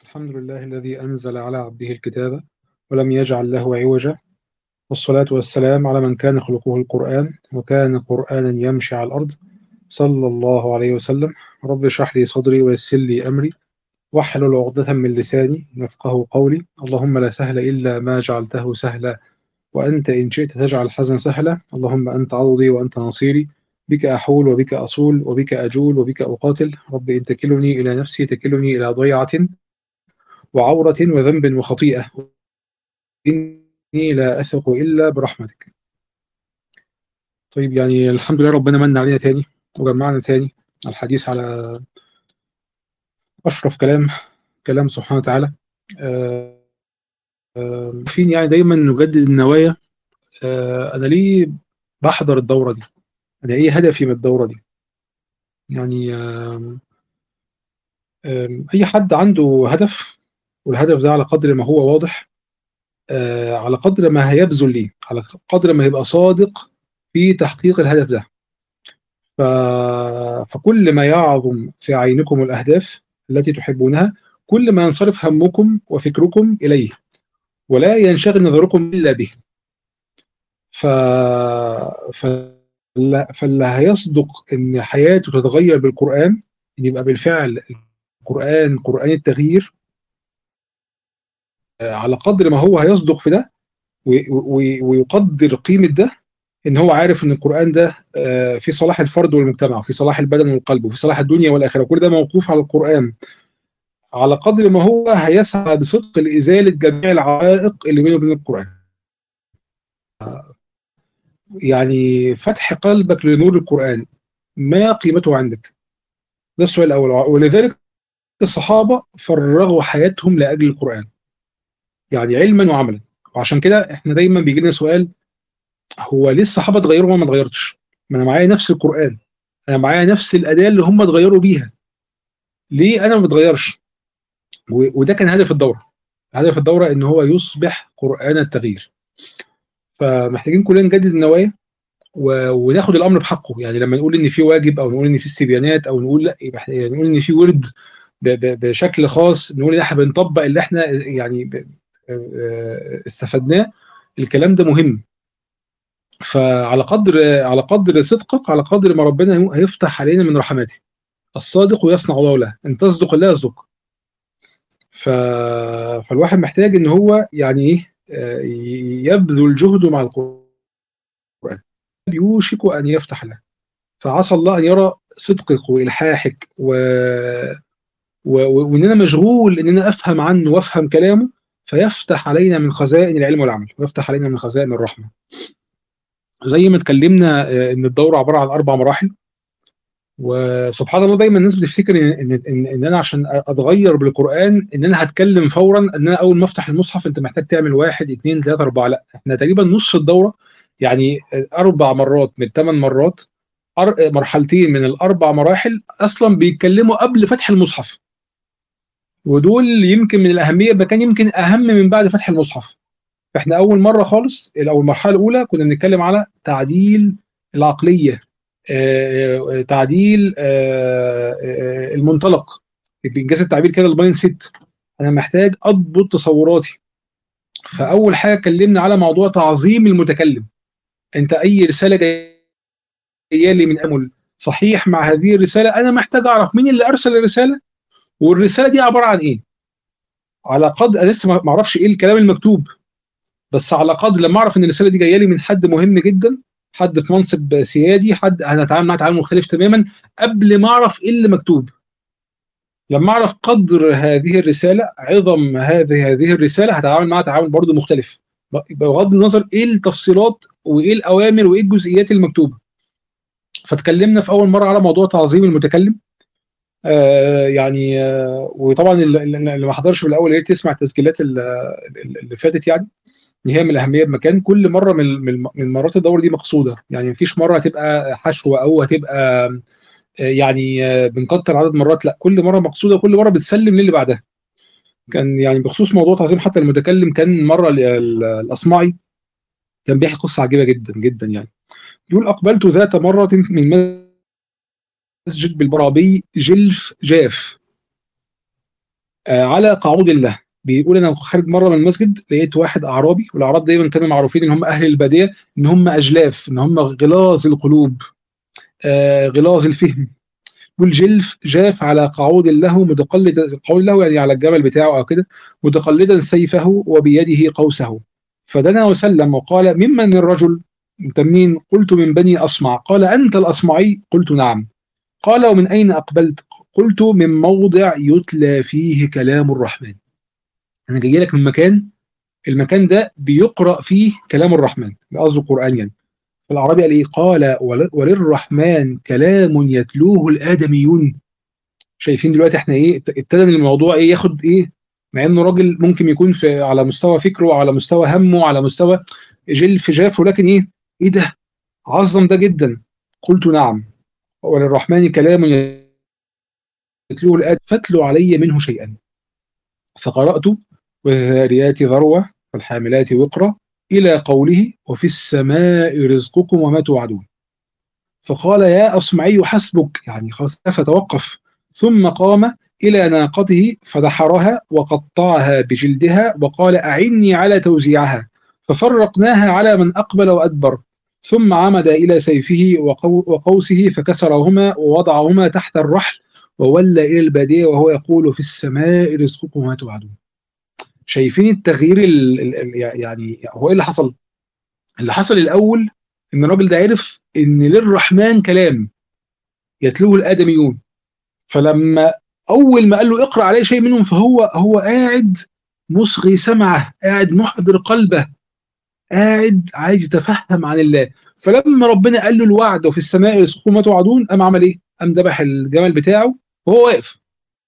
الحمد لله الذي أنزل على عبده الكتاب ولم يجعل له عوجا والصلاة والسلام على من كان خلقه القرآن وكان قرآنا يمشي على الأرض صلى الله عليه وسلم رب اشرح لي صدري ويسر لي أمري واحلل عقدة من لساني يفقه قولي اللهم لا سهل إلا ما جعلته سهلا وأنت إن شئت تجعل الحزن سهلا اللهم أنت عضدي وأنت نصيري بك أحول وبك أصول وبك أجول وبك أقاتل رب إن تكلني إلى نفسي تكلني إلى ضيعة وعورة وذنب وخطيئة إني لا أثق إلا برحمتك طيب يعني الحمد لله ربنا من علينا تاني وجمعنا تاني الحديث على أشرف كلام كلام سبحانه وتعالى آه، آه، فين يعني دايما نجدد النوايا آه، أنا ليه بحضر الدورة دي أنا إيه هدفي من الدورة دي يعني أي حد عنده هدف والهدف ده على قدر ما هو واضح على قدر ما هيبذل ليه على قدر ما يبقى صادق في تحقيق الهدف ده ف... فكل ما يعظم في عينكم الأهداف التي تحبونها كل ما ينصرف همكم وفكركم إليه ولا ينشغل نظركم إلا به ف... فاللي فاللي هيصدق ان حياته تتغير بالقران ان يبقى بالفعل القران قران التغيير على قدر ما هو هيصدق في ده ويقدر قيمه ده ان هو عارف ان القران ده في صلاح الفرد والمجتمع وفي صلاح البدن والقلب وفي صلاح الدنيا والاخره وكل ده موقوف على القران على قدر ما هو هيسعى بصدق لازاله جميع العوائق اللي بينه وبين القران يعني فتح قلبك لنور القرآن ما قيمته عندك ده السؤال الأول ولذلك الصحابة فرغوا حياتهم لأجل القرآن يعني علما وعملا وعشان كده احنا دايما بيجي لنا سؤال هو ليه الصحابة اتغيروا وما اتغيرتش؟ ما انا معايا نفس القرآن انا معايا نفس الأداة اللي هم اتغيروا بيها ليه انا ما بتغيرش؟ وده كان هدف الدورة هدف الدورة ان هو يصبح قرآن التغيير فمحتاجين كلنا نجدد النوايا و... وناخد الامر بحقه يعني لما نقول ان في واجب او نقول ان في استبيانات او نقول لا يبقى يعني نقول ان في ورد ب... ب... بشكل خاص نقول ان احنا بنطبق اللي احنا يعني ب... استفدناه الكلام ده مهم فعلى قدر على قدر صدقك على قدر ما ربنا هيفتح علينا من رحماته الصادق يصنع الله له ان تصدق الله يصدق ف... فالواحد محتاج ان هو يعني ايه يبذل جهده مع القرآن يوشك أن يفتح له فعسى الله أن يرى صدقك وإلحاحك و... و... وإن أنا مشغول إن أنا أفهم عنه وأفهم كلامه فيفتح علينا من خزائن العلم والعمل ويفتح علينا من خزائن الرحمة زي ما اتكلمنا إن الدورة عبارة عن أربع مراحل وسبحان الله دايما الناس بتفتكر ان ان ان انا عشان اتغير بالقران ان انا هتكلم فورا ان انا اول ما افتح المصحف انت محتاج تعمل واحد اثنين ثلاثه اربعه لا احنا تقريبا نص الدوره يعني اربع مرات من ثمان مرات مرحلتين من الاربع مراحل اصلا بيتكلموا قبل فتح المصحف ودول يمكن من الاهميه مكان يمكن اهم من بعد فتح المصحف فاحنا اول مره خالص او المرحله الاولى كنا بنتكلم على تعديل العقليه آه، تعديل آه، آه، المنطلق بإنجاز التعبير كده المايند سيت انا محتاج اضبط تصوراتي فاول حاجه اتكلمنا على موضوع تعظيم المتكلم انت اي رساله جايه لي من امل صحيح مع هذه الرساله انا محتاج اعرف مين اللي ارسل الرساله والرساله دي عباره عن ايه على قدر انا لسه ما اعرفش ايه الكلام المكتوب بس على قدر لما اعرف ان الرساله دي جايه لي من حد مهم جدا حد في منصب سيادي حد هنتعامل معاه تعامل مختلف تماما قبل ما اعرف ايه اللي مكتوب لما اعرف قدر هذه الرساله عظم هذه هذه الرساله هتعامل معها تعامل برضه مختلف بغض النظر ايه التفصيلات وايه الاوامر وايه الجزئيات المكتوبه فتكلمنا في اول مره على موضوع تعظيم المتكلم آه يعني آه وطبعا اللي ما حضرش في الاول يا ريت يسمع التسجيلات اللي فاتت يعني ان هي من الاهميه بمكان كل مره من من مرات الدوره دي مقصوده يعني مفيش مره هتبقى حشو او هتبقى يعني بنكتر عدد مرات لا كل مره مقصوده كل مره بتسلم للي بعدها كان يعني بخصوص موضوع تعظيم حتى المتكلم كان مره الاصمعي كان بيحكي قصه عجيبه جدا جدا يعني يقول اقبلت ذات مره من مسجد بالبرابي جلف جاف آه على قعود الله بيقول انا خارج مره من المسجد لقيت واحد اعرابي والاعراب دايما كانوا معروفين ان هم اهل الباديه ان هم اجلاف ان هم غلاظ القلوب آه غلاظ الفهم والجلف جاف على قعود له متقلدا قعود له يعني على الجبل بتاعه او كده متقلدا سيفه وبيده قوسه فدنا وسلم وقال ممن الرجل انت منين قلت من بني اصمع قال انت الاصمعي قلت نعم قال ومن اين اقبلت قلت من موضع يتلى فيه كلام الرحمن انا جاي لك من مكان المكان ده بيقرا فيه كلام الرحمن قصده القران يعني العربي قال ايه قال وللرحمن كلام يتلوه الادميون شايفين دلوقتي احنا ايه ابتدى الموضوع ايه ياخد ايه مع انه راجل ممكن يكون في على مستوى فكره على مستوى همه على مستوى جل في جافه لكن ايه ايه ده عظم ده جدا قلت نعم وللرحمن كلام يتلوه الآد فاتلوا علي منه شيئا فقرأت والذاريات ذروة والحاملات وقرا إلى قوله وفي السماء رزقكم وما توعدون فقال يا أصمعي حسبك يعني خلاص فتوقف ثم قام إلى ناقته فدحرها وقطعها بجلدها وقال أعني على توزيعها ففرقناها على من أقبل وأدبر ثم عمد إلى سيفه وقوسه فكسرهما ووضعهما تحت الرحل وولى إلى البادية وهو يقول في السماء رزقكم وما توعدون شايفين التغيير ال ال يعني هو ايه اللي حصل؟ اللي حصل الاول ان الراجل ده عرف ان للرحمن كلام يتلوه الادميون فلما اول ما قال له اقرا عليه شيء منهم فهو هو قاعد مصغي سمعه قاعد محضر قلبه قاعد عايز يتفهم عن الله فلما ربنا قال له الوعد وفي السماء رزقكم ما توعدون قام عمل ايه؟ قام ذبح الجمل بتاعه وهو واقف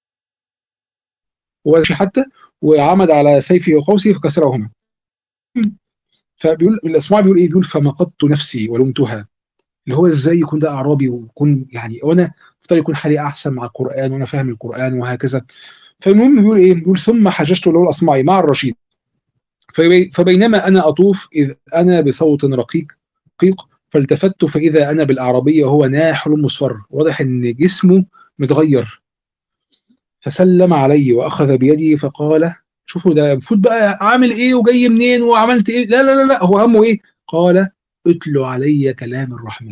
هو حتى وعمد على سيفه وقوسه فكسرهما فبيقول الاسماء بيقول ايه بيقول فمقدت نفسي ولمتها اللي هو ازاي يكون ده اعرابي ويكون يعني وانا افترض يكون حالي احسن مع القران وانا فاهم القران وهكذا فالمهم بيقول ايه بيقول ثم حججت له الاصمعي مع الرشيد فبينما انا اطوف اذ انا بصوت رقيق رقيق فالتفت فاذا انا بالاعرابيه وهو ناحل مصفر واضح ان جسمه متغير فسلم علي واخذ بيدي فقال شوفوا ده المفروض بقى عامل ايه وجاي منين وعملت ايه لا لا لا لا هو همه ايه قال اتلو علي كلام الرحمن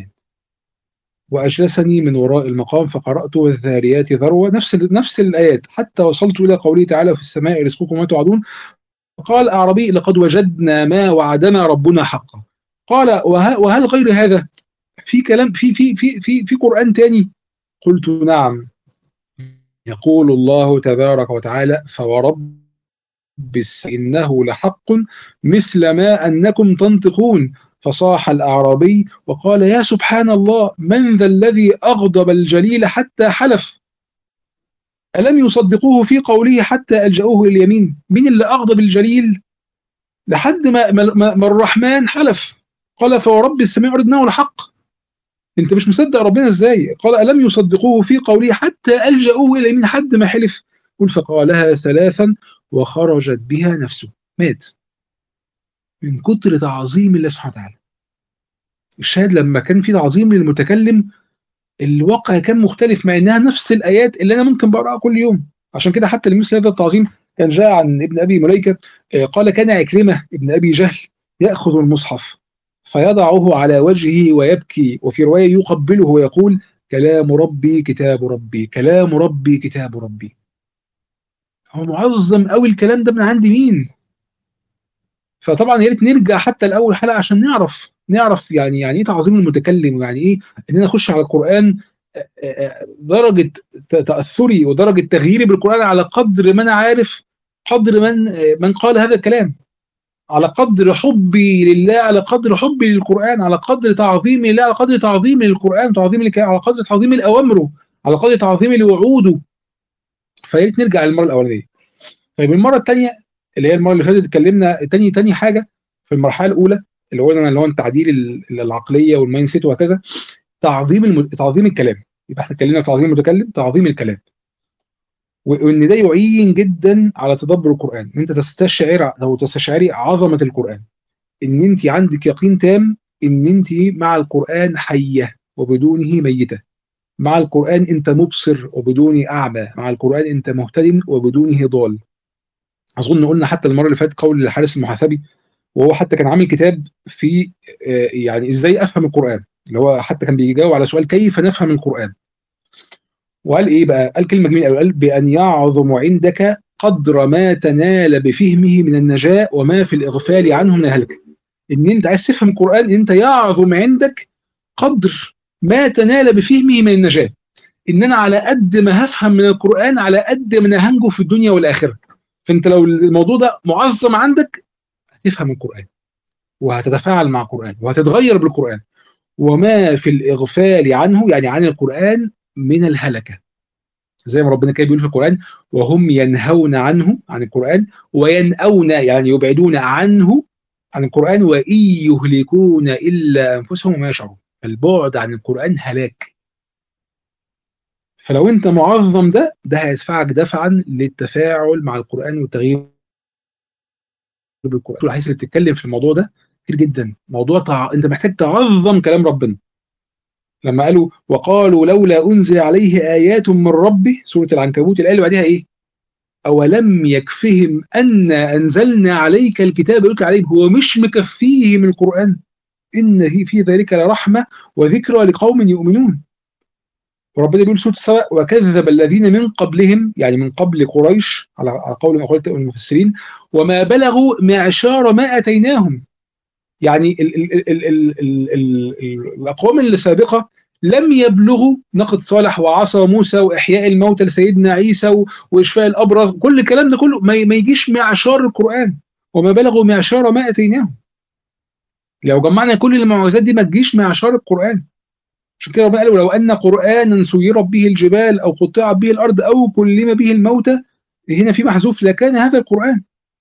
واجلسني من وراء المقام فقرات والذاريات ذروه نفس نفس الايات حتى وصلت الى قوله تعالى في السماء رزقكم وما توعدون قال اعرابي لقد وجدنا ما وعدنا ربنا حقا قال وهل غير هذا في كلام في في في في في قران تاني قلت نعم يقول الله تبارك وتعالى فورب إنه لحق مثل ما أنكم تنطقون فصاح الأعرابي وقال يا سبحان الله من ذا الذي أغضب الجليل حتى حلف ألم يصدقوه في قوله حتى ألجأوه اليمين من اللي أغضب الجليل لحد ما, ما, ما الرحمن حلف قال فورب السماء أردناه لحق انت مش مصدق ربنا ازاي قال الم يصدقوه في قوله حتى الجاوه الى من حد ما حلف قل فقالها ثلاثا وخرجت بها نفسه مات من كتر تعظيم الله سبحانه وتعالى الشاهد لما كان في تعظيم للمتكلم الواقع كان مختلف مع انها نفس الايات اللي انا ممكن بقراها كل يوم عشان كده حتى لمثل هذا التعظيم كان جاء عن ابن ابي مليكه قال كان عكرمه ابن ابي جهل ياخذ المصحف فيضعه على وجهه ويبكي وفي رواية يقبله ويقول كلام ربي كتاب ربي كلام ربي كتاب ربي هو معظم قوي الكلام ده من عند مين فطبعا يا ريت نرجع حتى لاول حلقه عشان نعرف نعرف يعني يعني ايه تعظيم المتكلم ويعني ايه ان انا اخش على القران درجه تاثري ودرجه تغييري بالقران على قدر ما انا عارف قدر من من قال هذا الكلام على قدر حبي لله على قدر حبي للقرآن على قدر تعظيمي لله على قدر تعظيمي للقرآن تعظيمي للكلام على قدر تعظيمي لأوامره على قدر تعظيمي لوعوده فيا ريت نرجع للمرة الأولانية طيب المرة الثانية اللي هي المرة اللي فاتت اتكلمنا تاني تاني حاجة في المرحلة الأولى اللي هو اللي هو التعديل العقلية والمايند سيت وهكذا تعظيم الم... تعظيم الكلام يبقى احنا اتكلمنا تعظيم المتكلم تعظيم الكلام وان ده يعين جدا على تدبر القران ان انت تستشعر او تستشعري عظمه القران ان انت عندك يقين تام ان انت مع القران حيه وبدونه ميته مع القرآن أنت مبصر وبدوني أعمى مع القرآن أنت مهتد وبدونه ضال أظن قلنا حتى المرة اللي فاتت قول الحارس المحاسبي وهو حتى كان عامل كتاب في يعني ازاي افهم القران اللي هو حتى كان بيجاوب على سؤال كيف نفهم القران وقال ايه بقى قال كلمه جميله قوي قال بان يعظم عندك قدر ما تنال بفهمه من النجاة وما في الاغفال عنه من الهلكه ان انت عايز تفهم القران انت يعظم عندك قدر ما تنال بفهمه من النجاة ان انا على قد ما هفهم من القران على قد ما انا هنجو في الدنيا والاخره فانت لو الموضوع ده معظم عندك هتفهم القرآن وهتتفاعل مع القرآن وهتتغير بالقرآن وما في الإغفال عنه يعني عن القرآن من الهلكة زي ما ربنا كان بيقول في القرآن وهم ينهون عنه عن القرآن وينأون يعني يبعدون عنه عن القرآن وإن يهلكون إلا أنفسهم وما يشعرون البعد عن القرآن هلاك فلو أنت معظم ده ده هيدفعك دفعا للتفاعل مع القرآن والتغيير بالقران الحديث اللي بتتكلم في الموضوع ده كتير جدا موضوع تع... انت محتاج تعظم كلام ربنا لما قالوا وقالوا لولا انزل عليه ايات من ربه سوره العنكبوت الايه اللي بعدها ايه اولم يكفهم ان انزلنا عليك الكتاب يتلى عليهم هو مش مكفيه من القران ان في في ذلك لرحمه وذكرى لقوم يؤمنون وربنا بيقول سوره سبأ وكذب الذين من قبلهم يعني من قبل قريش على قول ما قلت المفسرين وما بلغوا معشار ما اتيناهم يعني ال ال ال ال ال ال ال الاقوام اللي سابقه لم يبلغوا نقد صالح وعصا موسى واحياء الموتى لسيدنا عيسى واشفاء الابرص كل الكلام ده كله ما يجيش معشار القران وما بلغوا معشار ما اتيناهم لو جمعنا كل المعجزات دي ما تجيش معشار القران عشان كده ربنا قال ولو ان قرانا سيرت به الجبال او قطعت به الارض او كلم به الموتى هنا في محذوف لكان هذا القران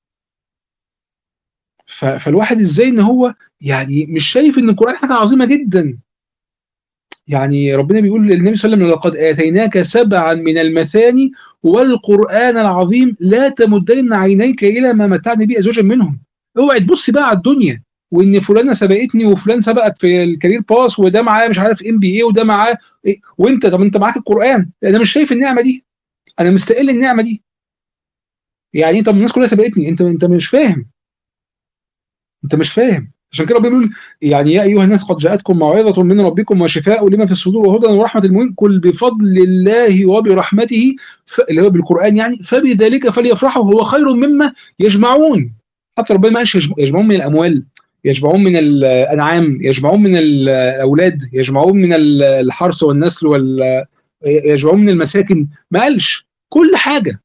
فالواحد ازاي ان هو يعني مش شايف ان القران حاجه عظيمه جدا يعني ربنا بيقول للنبي صلى الله عليه وسلم لقد اتيناك سبعا من المثاني والقران العظيم لا تمدن عينيك الى ما متعنا به ازواجا منهم اوعي تبص بقى على الدنيا وان فلانه سبقتني وفلان سبقك في الكارير باس وده معاه مش عارف ام بي اي وده معاه إيه وانت طب انت معاك القران انا مش شايف النعمه دي انا مستقل النعمه دي يعني طب الناس كلها سبقتني انت انت مش فاهم انت مش فاهم عشان كده بيقول يعني يا ايها الناس قد جاءتكم موعظه من ربكم وشفاء لما في الصدور وهدى ورحمه المؤمنين قل بفضل الله وبرحمته ف... اللي هو بالقران يعني فبذلك فليفرحوا هو خير مما يجمعون حتى ربنا ما قالش يجمعون من الاموال يجمعون من الانعام يجمعون من الاولاد يجمعون من الحرث والنسل وال يجمعون من المساكن ما قالش كل حاجه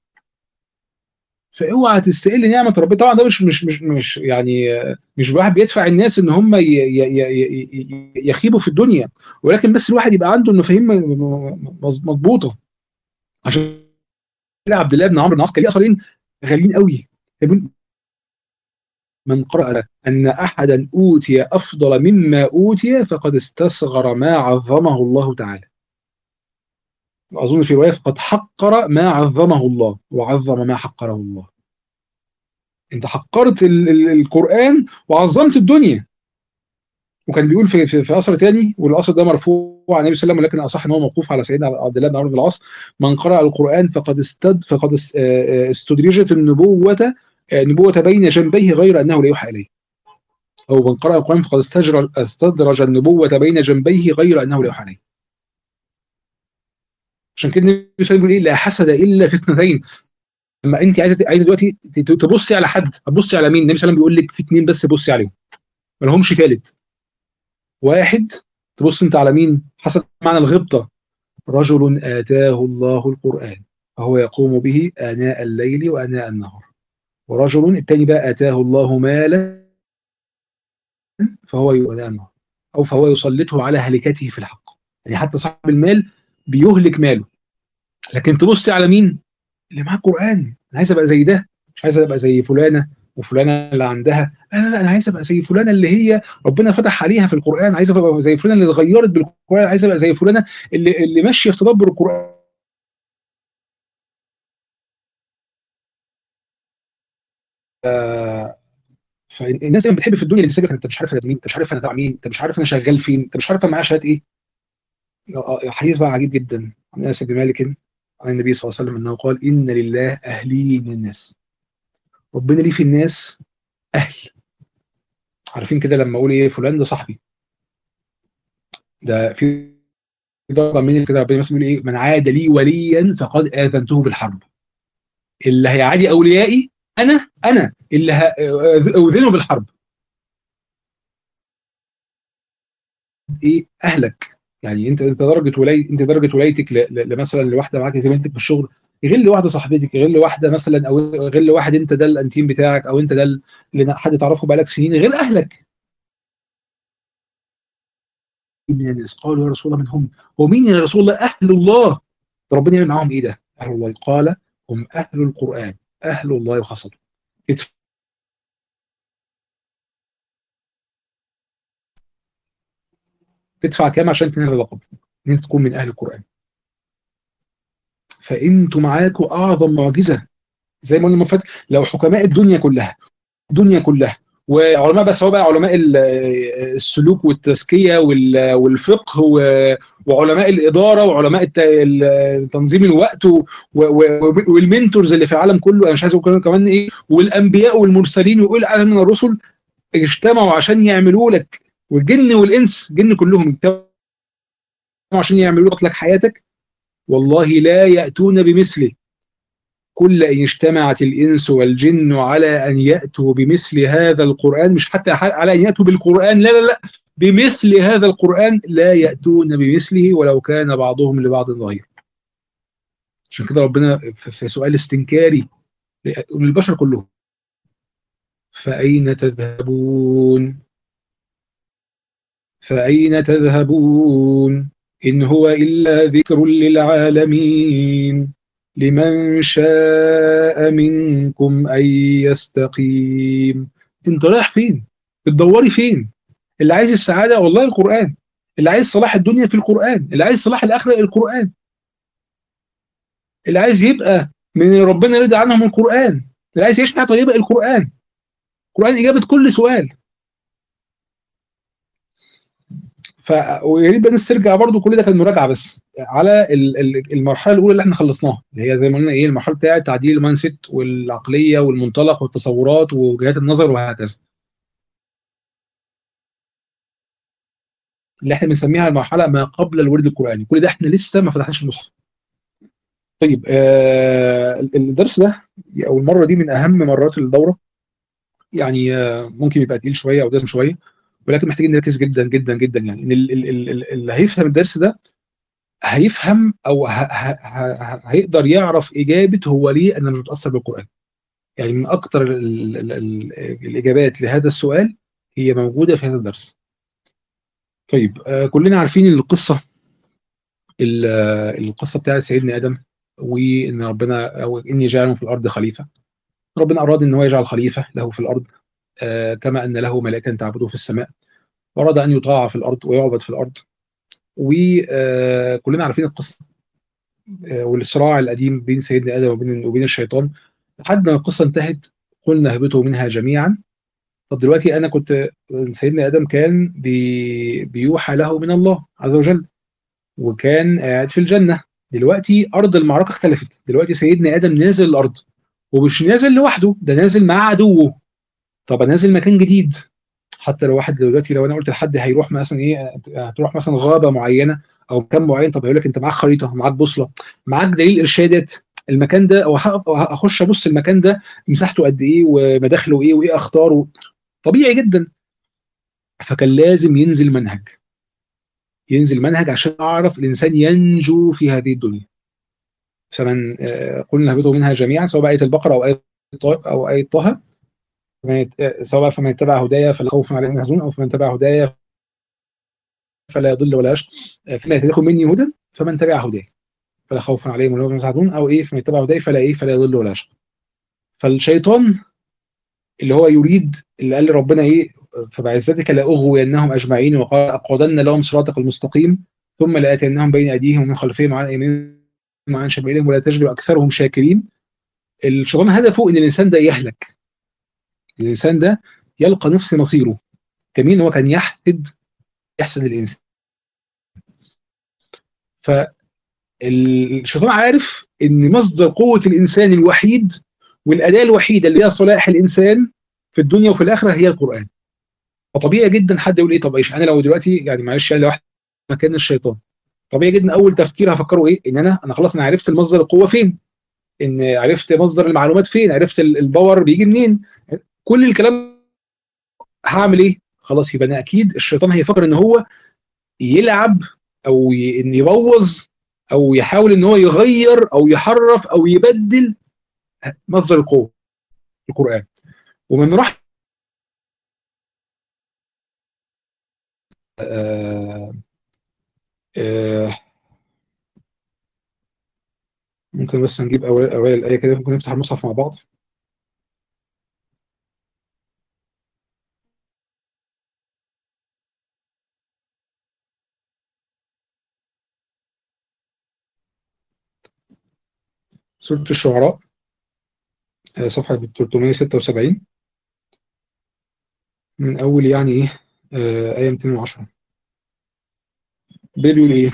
فاوعى تستقل نعمه ربنا طبعا ده مش مش مش مش يعني مش الواحد بيدفع الناس ان هم يخيبوا في الدنيا ولكن بس الواحد يبقى عنده المفاهيم مضبوطه عشان عبد الله بن عمرو بن العاص كان ليه اثرين غاليين قوي من قرأ أن أحدا أوتي أفضل مما أوتي فقد استصغر ما عظمه الله تعالى أظن في رواية فقد حقر ما عظمه الله وعظم ما حقره الله أنت حقرت ال ال القرآن وعظمت الدنيا وكان بيقول في في, في اثر ثاني والاثر ده مرفوع عن النبي صلى الله عليه وسلم لكن اصح ان هو موقوف على سيدنا عبد الله بن عمرو بن العاص من قرأ القرآن فقد استد فقد استدرجت النبوة نبوة بين جنبيه غير أنه لا يوحى إليه أو من قرأ القرآن فقد استجر استدرج النبوة بين جنبيه غير أنه لا يوحى إليه عشان كده النبي صلى الله عليه وسلم يقول إيه لا حسد إلا في اثنتين لما أنت عايزة عايزة دلوقتي تبصي على حد هتبصي على مين النبي صلى الله عليه وسلم بيقول لك في اثنين بس بصي عليهم ما لهمش ثالث واحد تبص أنت على مين حسب معنى الغبطة رجل آتاه الله القرآن فهو يقوم به آناء الليل وآناء النهار ورجل الثاني بقى اتاه الله مالا فهو يؤذانه او فهو يسلطه على هلكته في الحق يعني حتى صاحب المال بيهلك ماله لكن تبص على مين اللي معاه قران انا عايز ابقى زي ده مش عايز ابقى زي فلانه وفلانه اللي عندها لا لا لا انا عايز ابقى زي فلانه اللي هي ربنا فتح عليها في القران عايز ابقى زي فلانه اللي اتغيرت بالقران عايز ابقى زي فلانه اللي اللي ماشيه في تدبر القران آه فالناس دايما بتحب في الدنيا اللي تسيبك انت مش عارف انا مين انت مش عارف انا تبع مين انت مش عارف انا شغال فين انت مش عارف انا معايا شهادات ايه حديث بقى عجيب جدا عن انس بن مالك عن النبي صلى الله عليه وسلم انه قال ان لله اهلين من الناس ربنا ليه في الناس اهل عارفين كده لما اقول ايه فلان ده صاحبي ده في ضربه من كده ربنا مثلا بيقول ايه من عاد لي وليا فقد اذنته بالحرب اللي هيعادي اوليائي انا انا اللي اذنه بالحرب ايه اهلك يعني انت انت درجه ولاي انت درجه ولايتك مثلا لواحده معاك زميلتك في الشغل غير واحده صاحبتك غير واحده مثلا او غير واحد انت ده الانتيم بتاعك او انت ده اللي حد تعرفه بقالك سنين غير اهلك من الناس قالوا يا رسول الله من هم هو مين يا رسول الله اهل الله ربنا يعمل معاهم ايه ده اهل الله قال هم اهل القران اهل الله وخاصته تدفع كام عشان تنال اللقب ان انت تكون من اهل القران فانتوا معاكم اعظم معجزه زي ما قلنا فات لو حكماء الدنيا كلها الدنيا كلها وعلماء بس هو بقى علماء السلوك والتزكيه والفقه وعلماء الاداره وعلماء تنظيم الوقت والمنتورز اللي في العالم كله انا مش عايز اقول كمان ايه والانبياء والمرسلين وكل عدد من الرسل اجتمعوا عشان يعملوا لك والجن والانس الجن كلهم اجتمعوا عشان يعملوا لك حياتك والله لا ياتون بمثله كل ان اجتمعت الانس والجن على ان ياتوا بمثل هذا القران مش حتى على ان ياتوا بالقران لا لا لا بمثل هذا القران لا ياتون بمثله ولو كان بعضهم لبعض ظهير عشان كده ربنا في سؤال استنكاري للبشر كلهم فأين تذهبون فأين تذهبون إن هو إلا ذكر للعالمين لمن شاء منكم أن يستقيم انت رايح فين بتدوري فين اللي عايز السعادة والله القرآن اللي عايز صلاح الدنيا في القرآن اللي عايز صلاح الآخرة القرآن اللي عايز يبقى من ربنا رضي عنهم القرآن اللي عايز يعيش حياة طيبة القرآن القرآن إجابة كل سؤال ف ويا ريت بقى نسترجع برضو كل ده كان مراجعه بس على المرحله الاولى اللي احنا خلصناها اللي هي زي ما قلنا ايه المرحله بتاعه تعديل المايند سيت والعقليه والمنطلق والتصورات ووجهات النظر وهكذا اللي احنا بنسميها المرحله ما قبل الورد القراني كل ده احنا لسه ما فتحناش المصحف طيب آه الدرس ده او المره دي من اهم مرات الدوره يعني آه ممكن يبقى تقيل شويه او دسم شويه ولكن محتاجين نركز جدا جدا جدا يعني ان اللي هيفهم الدرس ده هيفهم او ه ه ه هيقدر يعرف اجابه هو ليه انا مش متاثر بالقران يعني من اكثر الاجابات لهذا السؤال هي موجوده في هذا الدرس طيب آه كلنا عارفين القصه القصه بتاعت سيدنا ادم وان ربنا او اني جاعل في الارض خليفه ربنا اراد ان هو يجعل خليفه له في الارض آه كما ان له ملائكه تعبده في السماء واراد ان يطاع في الارض ويعبد في الارض وكلنا عارفين القصه آه والصراع القديم بين سيدنا ادم وبين وبين الشيطان لحد ما القصه انتهت قلنا اهبطوا منها جميعا طب دلوقتي انا كنت سيدنا ادم كان بي بيوحى له من الله عز وجل وكان قاعد في الجنه دلوقتي ارض المعركه اختلفت دلوقتي سيدنا ادم نازل الارض ومش نازل لوحده ده نازل مع عدوه طب نازل مكان جديد حتى لو واحد دلوقتي لو انا قلت لحد هيروح مثلا ايه هتروح مثلا غابه معينه او مكان معين طب هيقول لك انت معاك خريطه معاك بوصله معاك دليل ارشادات المكان ده او اخش ابص المكان ده مساحته قد ايه ومداخله ايه وايه اخطاره طبيعي جدا فكان لازم ينزل منهج ينزل منهج عشان اعرف الانسان ينجو في هذه الدنيا فمن قلنا اهبطوا منها جميعا سواء ايه البقره او ايه او ايه طه سواء فمن اتبع هدايا فلا خوف عليهم يحزنون او فمن تبع هدايا فلا يضل ولا يشقى فلا يتدخل مني هدى فمن تبع هدايا فلا خوف عليهم ولا هم يحزنون او ايه فمن اتبع هدايا فلا ايه فلا يضل ولا يشقى فالشيطان اللي هو يريد اللي قال ربنا ايه فبعزتك لاغوينهم اجمعين وقال اقعدن لهم صراطك المستقيم ثم لاتينهم بين ايديهم ومن خلفهم وعن ايمانهم وعن شمائلهم ولا تجد اكثرهم شاكرين الشيطان هدفه ان الانسان ده يهلك الانسان ده يلقى نفس مصيره كمين هو كان يحسد يحسد الانسان فالشيطان عارف ان مصدر قوه الانسان الوحيد والاداه الوحيده اللي هي صلاح الانسان في الدنيا وفي الاخره هي القران فطبيعي جدا حد يقول ايه طب ايش انا لو دلوقتي يعني معلش يعني لو واحد مكان الشيطان طبيعي جدا اول تفكير هفكره ايه ان انا انا خلاص انا عرفت المصدر القوه فين ان عرفت مصدر المعلومات فين عرفت الباور بيجي منين كل الكلام هعمل ايه خلاص يبقى انا اكيد الشيطان هيفكر ان هو يلعب او ي... ان يبوظ او يحاول ان هو يغير او يحرف او يبدل مصدر القوه القران ومن راح آه آه ممكن بس نجيب أوائل أوائل الآية كده ممكن نفتح المصحف مع بعض سورة الشعراء صفحة 376 من أول يعني إيه آه آية 210 بيقول إيه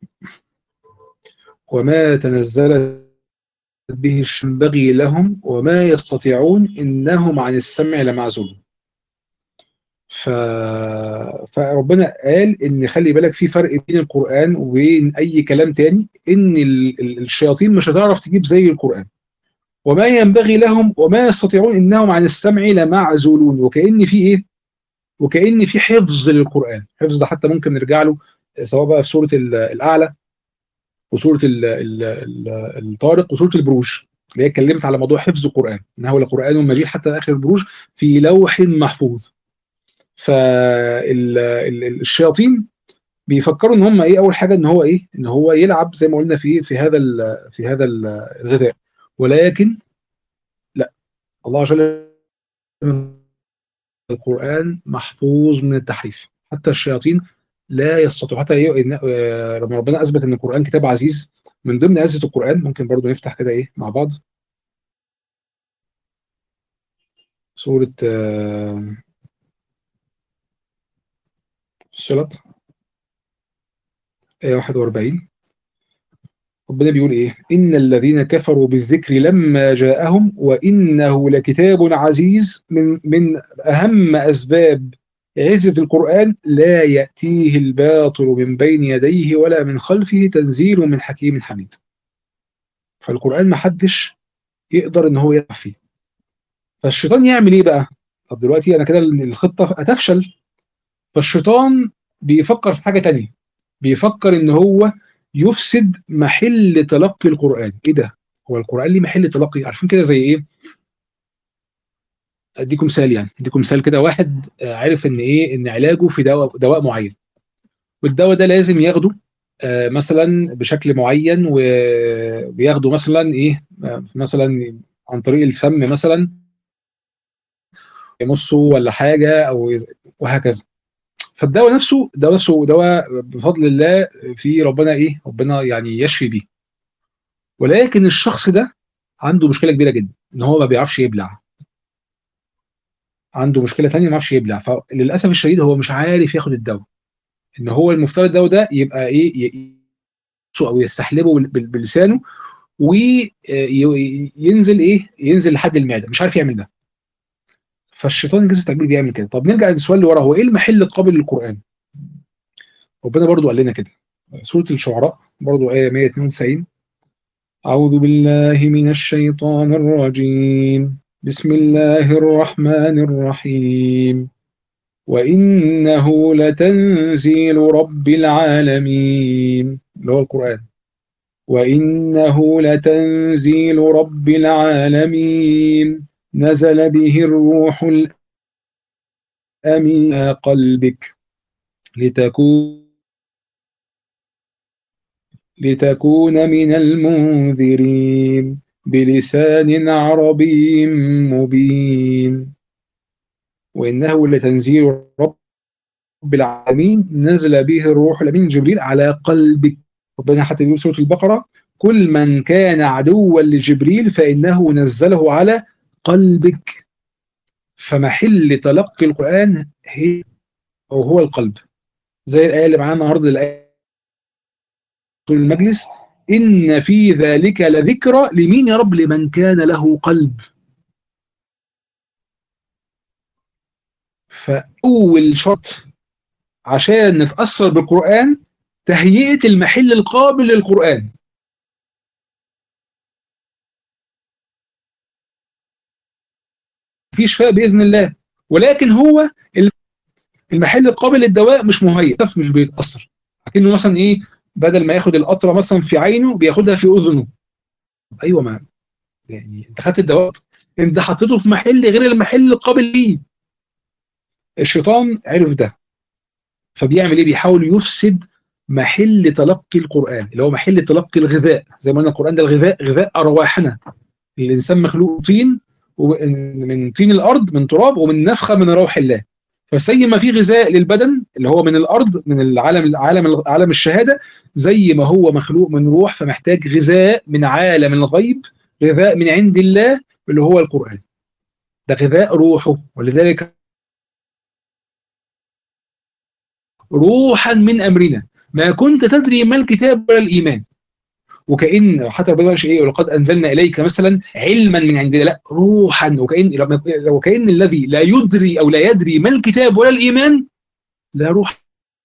وما تنزلت به ينبغي لهم وما يستطيعون إنهم عن السمع لمعزولون ف... فربنا قال ان خلي بالك في فرق بين القرآن وبين اي كلام تاني ان ال... الشياطين مش هتعرف تجيب زي القرآن وما ينبغي لهم وما يستطيعون انهم عن السمع لمعزولون وكأن في ايه وكأن في حفظ للقرآن حفظ ده حتى ممكن نرجع له سواء بقى في سورة الأعلى وسورة ال ال ال الطارق وسورة البروج اللي هي اتكلمت على موضوع حفظ القرآن انه لقرآن مجيد حتى آخر البروج في لوح محفوظ فالشياطين بيفكروا ان هم ايه اول حاجه ان هو ايه ان هو يلعب زي ما قلنا في في هذا في هذا الغذاء ولكن لا الله عز وجل القران محفوظ من التحريف حتى الشياطين لا يستطيعوا حتى إيه لما ربنا اثبت ان القران كتاب عزيز من ضمن عزه القران ممكن برضو نفتح كده ايه مع بعض سوره الصلت آية 41 ربنا بيقول إيه إن الذين كفروا بالذكر لما جاءهم وإنه لكتاب عزيز من من أهم أسباب عزة القرآن لا يأتيه الباطل من بين يديه ولا من خلفه تنزيل من حكيم حميد فالقرآن ما حدش يقدر إن هو يلعب فيه فالشيطان يعمل إيه بقى طب دلوقتي أنا كده الخطة هتفشل فالشيطان بيفكر في حاجة تانية بيفكر ان هو يفسد محل تلقي القرآن ايه ده هو القرآن ليه محل تلقي عارفين كده زي ايه اديكم مثال يعني اديكم مثال كده واحد عارف ان ايه ان علاجه في دواء دواء معين والدواء ده لازم ياخده آه مثلا بشكل معين وبياخده مثلا ايه مثلا عن طريق الفم مثلا يمصه ولا حاجه او وهكذا فالدواء نفسه دواء نفسه دواء بفضل الله في ربنا ايه ربنا يعني يشفي بيه ولكن الشخص ده عنده مشكله كبيره جدا ان هو ما بيعرفش يبلع عنده مشكله ثانيه ما بيعرفش يبلع فللاسف الشديد هو مش عارف ياخد الدواء ان هو المفترض الدواء ده يبقى ايه او يستحلبه بلسانه وينزل ايه ينزل لحد المعده مش عارف يعمل ده فالشيطان الجنس التكبير بيعمل كده طب نرجع للسؤال اللي ورا هو ايه المحل القابل للقران ربنا برضو قال لنا كده سوره الشعراء برضو ايه 192 اعوذ بالله من الشيطان الرجيم بسم الله الرحمن الرحيم وانه لتنزيل رب العالمين اللي هو القران وانه لتنزيل رب العالمين نزل به الروح الأمين قلبك لتكون لتكون من المنذرين بلسان عربي مبين وإنه لتنزيل رب العالمين نزل به الروح الأمين جبريل على قلبك ربنا حتى يقول سورة البقرة كل من كان عدوا لجبريل فإنه نزله على قلبك فمحل تلقي القرآن هي أو هو القلب زي الآية اللي معانا النهارده الآية المجلس إن في ذلك لذكرى لمين يا رب لمن كان له قلب فأول شرط عشان نتأثر بالقرآن تهيئة المحل القابل للقرآن في شفاء بإذن الله ولكن هو المحل القابل للدواء مش مهيئ مش بيتأثر لكنه مثلا ايه بدل ما ياخد القطره مثلا في عينه بياخدها في اذنه ايوه ما يعني انت خدت الدواء انت حطيته في محل غير المحل القابل ليه الشيطان عرف ده فبيعمل ايه بيحاول يفسد محل تلقي القران اللي هو محل تلقي الغذاء زي ما قلنا القران ده الغذاء غذاء ارواحنا الانسان مخلوق طين من طين الارض من تراب ومن نفخه من روح الله فزي ما في غذاء للبدن اللي هو من الارض من العالم العالم عالم الشهاده زي ما هو مخلوق من روح فمحتاج غذاء من عالم الغيب غذاء من عند الله اللي هو القران ده غذاء روحه ولذلك روحا من امرنا ما كنت تدري ما الكتاب ولا الايمان وكان حتى ربنا قال ايه ولقد انزلنا اليك مثلا علما من عندنا لا روحا وكان وكان الذي لا يدري او لا يدري ما الكتاب ولا الايمان لا روح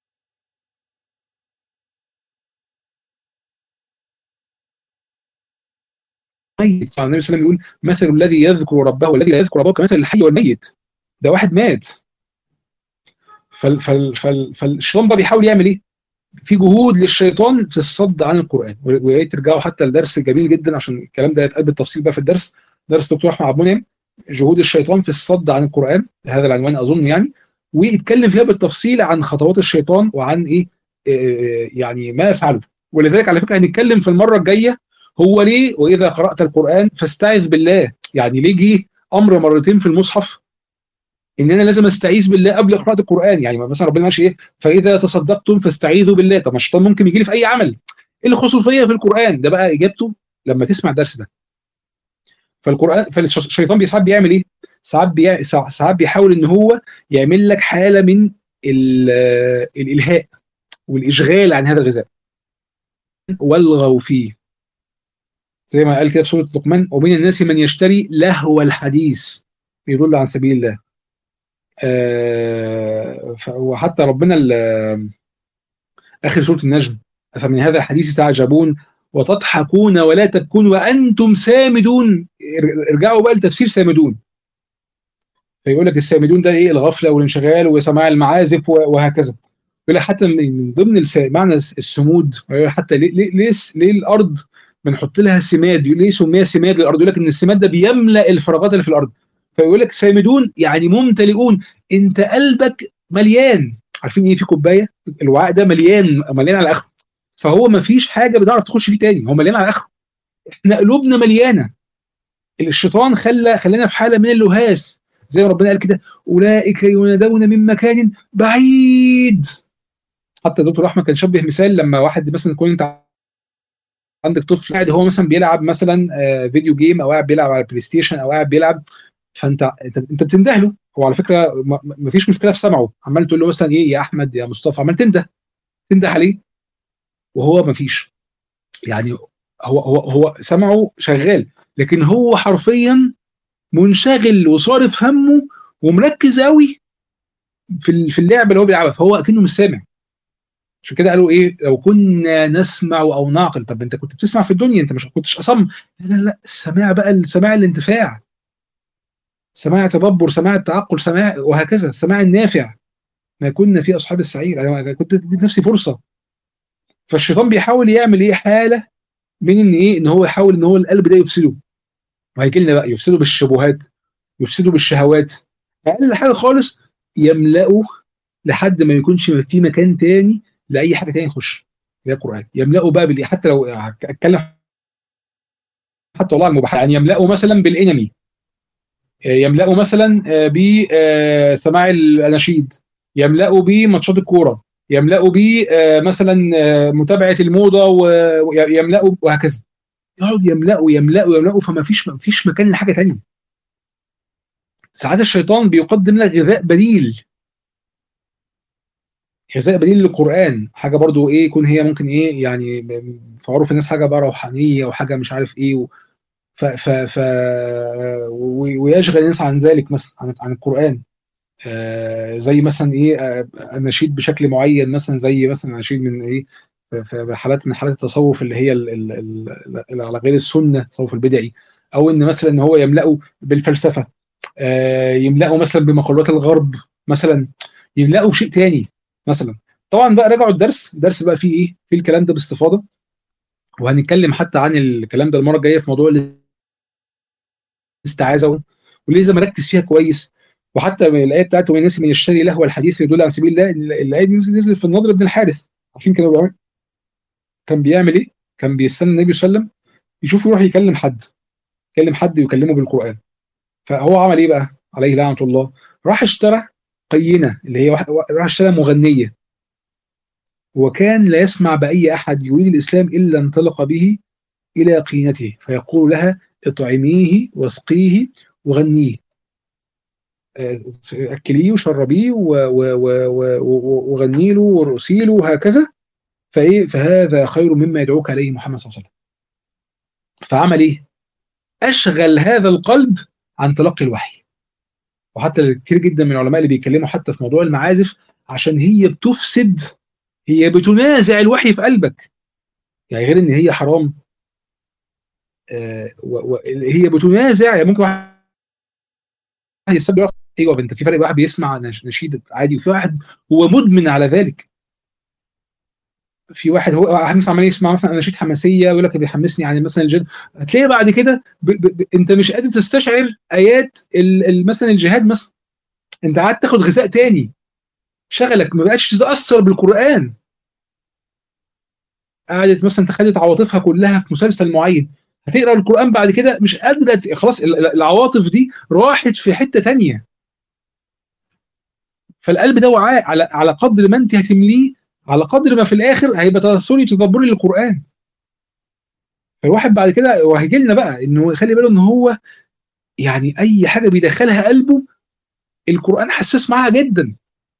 ميت النبي صلى الله عليه وسلم يقول مثل الذي يذكر ربه والذي لا يذكر ربه كمثل الحي والميت ده واحد مات فال فال فال فالشيطان بقى بيحاول يعمل ايه؟ في جهود للشيطان في الصد عن القران ويا ريت ترجعوا حتى لدرس جميل جدا عشان الكلام ده يتقال بالتفصيل بقى في الدرس درس دكتور احمد عبد المنعم جهود الشيطان في الصد عن القران هذا العنوان اظن يعني ويتكلم فيها بالتفصيل عن خطوات الشيطان وعن ايه يعني ما يفعله ولذلك على فكره هنتكلم في المره الجايه هو ليه واذا قرات القران فاستعذ بالله يعني ليه جه امر مرتين في المصحف ان انا لازم استعيذ بالله قبل قراءه القران يعني مثلا ربنا ماشي ايه فاذا تصدقتم فاستعيذوا بالله طب ما الشيطان ممكن يجي لي في اي عمل ايه الخصوصيه في القران ده بقى اجابته لما تسمع الدرس ده فالقران فالشيطان ساعات بيعمل ايه ساعات بي... ساعات بيحاول ان هو يعمل لك حاله من الالهاء والاشغال عن هذا الغذاء والغوا فيه زي ما قال كده في سوره لقمان ومن الناس من يشتري لهو الحديث يضل عن سبيل الله آه وحتى ربنا اخر سوره النجم فمن هذا الحديث تعجبون وتضحكون ولا تبكون وانتم سامدون ارجعوا بقى لتفسير سامدون فيقول لك السامدون ده ايه الغفله والانشغال وسماع المعازف وهكذا يقول حتى من ضمن معنى السمود حتى ليه, ليه, ليه, ليه الارض بنحط لها سماد ليه سميها سماد للارض يقول لك ان السماد ده بيملا الفراغات اللي في الارض فيقول لك سامدون يعني ممتلئون انت قلبك مليان عارفين ايه في كوبايه الوعاء ده مليان مليان على اخره فهو ما فيش حاجه بتعرف تخش فيه تاني هو مليان على اخره احنا قلوبنا مليانه الشيطان خلى خلانا في حاله من اللهاث زي ما ربنا قال كده اولئك ينادون من مكان بعيد حتى دكتور احمد كان شبه مثال لما واحد مثلا يكون انت عندك طفل قاعد هو مثلا بيلعب مثلا فيديو جيم او قاعد بيلعب على بلاي ستيشن او قاعد بيلعب فانت انت, انت بتنده له هو على فكره ما فيش مشكله في سمعه عمال تقول له مثلا ايه يا احمد يا مصطفى عمال تنده تنده عليه وهو ما فيش يعني هو هو هو سمعه شغال لكن هو حرفيا منشغل وصارف همه ومركز قوي في في اللعبه اللي هو بيلعبها فهو اكنه مش سامع عشان كده قالوا ايه لو كنا نسمع او نعقل طب انت كنت بتسمع في الدنيا انت مش كنتش اصم لا لا لا السماع بقى السماع الانتفاع سماع تدبر سماع التعقل سماع وهكذا السماع النافع ما كنا في اصحاب السعير انا كنت اديت نفسي فرصه فالشيطان بيحاول يعمل ايه حاله من ان ايه ان هو يحاول ان هو القلب ده يفسده وهيجي لنا بقى يفسده بالشبهات يفسده بالشهوات اقل حاجه خالص يملأه لحد ما يكونش في مكان تاني لاي حاجه تاني يخش اللي هي القران يملأه بقى بال حتى لو اتكلم حتى والله المباح يعني يملأه مثلا بالانمي يملأه مثلا بسماع الاناشيد يملأه بماتشات الكوره يملأه ب مثلا متابعه الموضه ويملأه وهكذا يقعد يملأه يملأه يملأه فما فيش ما فيش مكان لحاجه ثانيه ساعات الشيطان بيقدم لك غذاء بديل غذاء بديل للقران حاجه برضو ايه يكون هي ممكن ايه يعني في عرف الناس حاجه بقى روحانيه وحاجه مش عارف ايه و ف ف ف و- ويشغل الناس عن ذلك مثلا عن عن القران آه، زي مثلا ايه آه، اناشيد بشكل معين مثلا زي مثلا اناشيد من ايه في في حالات من حالات التصوف اللي هي ال- ال- ال- اللي على غير السنه التصوف البدعي او ان مثلا ان هو يملأه بالفلسفه آه، يملأه مثلا بمقولات الغرب مثلا يملأه بشيء تاني مثلا طبعا بقى راجعوا الدرس الدرس بقى فيه ايه فيه الكلام ده باستفاضه وهنتكلم حتى عن الكلام ده المره الجايه في موضوع الاستعاذه ولازم اركز فيها كويس وحتى الايه بتاعته من الناس من يشتري لهو الحديث يدل عن سبيل الله الايه دي نزلت في النضر بن الحارث عارفين كان بيعمل كان بيعمل ايه؟ كان بيستنى النبي صلى الله عليه وسلم يشوف يروح يكلم حد يكلم حد ويكلمه بالقران فهو عمل ايه بقى؟ عليه لعنه الله راح اشترى قينه اللي هي واحد راح اشترى مغنيه وكان لا يسمع باي احد يريد الاسلام الا انطلق به الى قينته فيقول لها اطعميه واسقيه وغنيه اكليه وشربيه وغني له ورقصي له وهكذا فايه فهذا خير مما يدعوك عليه محمد صلى الله عليه وسلم فعمل ايه اشغل هذا القلب عن تلقي الوحي وحتى كتير جدا من العلماء اللي بيتكلموا حتى في موضوع المعازف عشان هي بتفسد هي بتنازع الوحي في قلبك يعني غير ان هي حرام آه هي بتنازع يعني ممكن واحد يستبدل ايوه انت في فرق واحد بيسمع نشيد عادي وفي واحد هو مدمن على ذلك في واحد هو واحد مثلا عمال يسمع مثلا اناشيد حماسيه ويقول لك بيحمسني يعني مثلا الجهاد هتلاقي بعد كده ب... ب... ب... انت مش قادر تستشعر ايات ال... مثلا الجهاد مثلا انت قاعد تاخد غذاء تاني شغلك ما بقتش تتاثر بالقران قعدت مثلا تخلت عواطفها كلها في مسلسل معين هتقرا القران بعد كده مش قادره خلاص العواطف دي راحت في حته تانية فالقلب ده وعاء على على قدر ما انت هتمليه على قدر ما في الاخر هيبقى تاثري تدبري للقران فالواحد بعد كده وهيجي لنا بقى انه خلي باله ان هو يعني اي حاجه بيدخلها قلبه القران حساس معاها جدا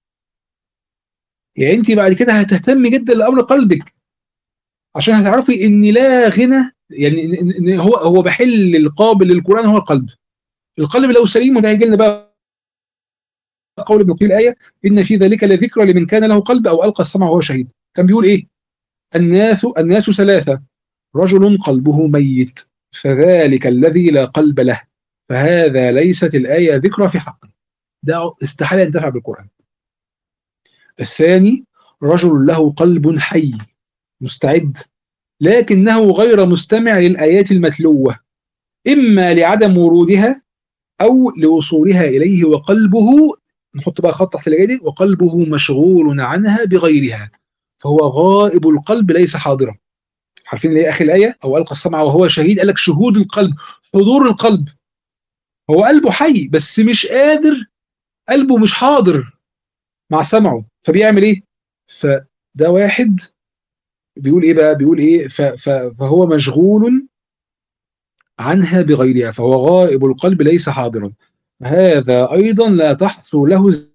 يعني انت بعد كده هتهتمي جدا لامر قلبك عشان هتعرفي ان لا غنى يعني ان هو هو بحل القابل للقران هو القلب القلب لو سليم وده هيجي لنا بقى قول ابن قيل الايه ان في ذلك لذكرى لمن كان له قلب او القى السمع وهو شهيد كان بيقول ايه الناس الناس ثلاثه رجل قلبه ميت فذلك الذي لا قلب له فهذا ليست الايه ذكرى في حقه ده استحاله ينتفع بالقران الثاني رجل له قلب حي مستعد لكنه غير مستمع للآيات المتلوة إما لعدم ورودها أو لوصولها إليه وقلبه نحط بقى خط تحت الآية دي وقلبه مشغول عنها بغيرها فهو غائب القلب ليس حاضرا عارفين اللي هي آخر الآية أو ألقى السمع وهو شهيد قال لك شهود القلب حضور القلب هو قلبه حي بس مش قادر قلبه مش حاضر مع سمعه فبيعمل ايه فده واحد بيقول ايه بقى بيقول ايه فهو مشغول عنها بغيرها فهو غائب القلب ليس حاضرا هذا ايضا لا تحصل له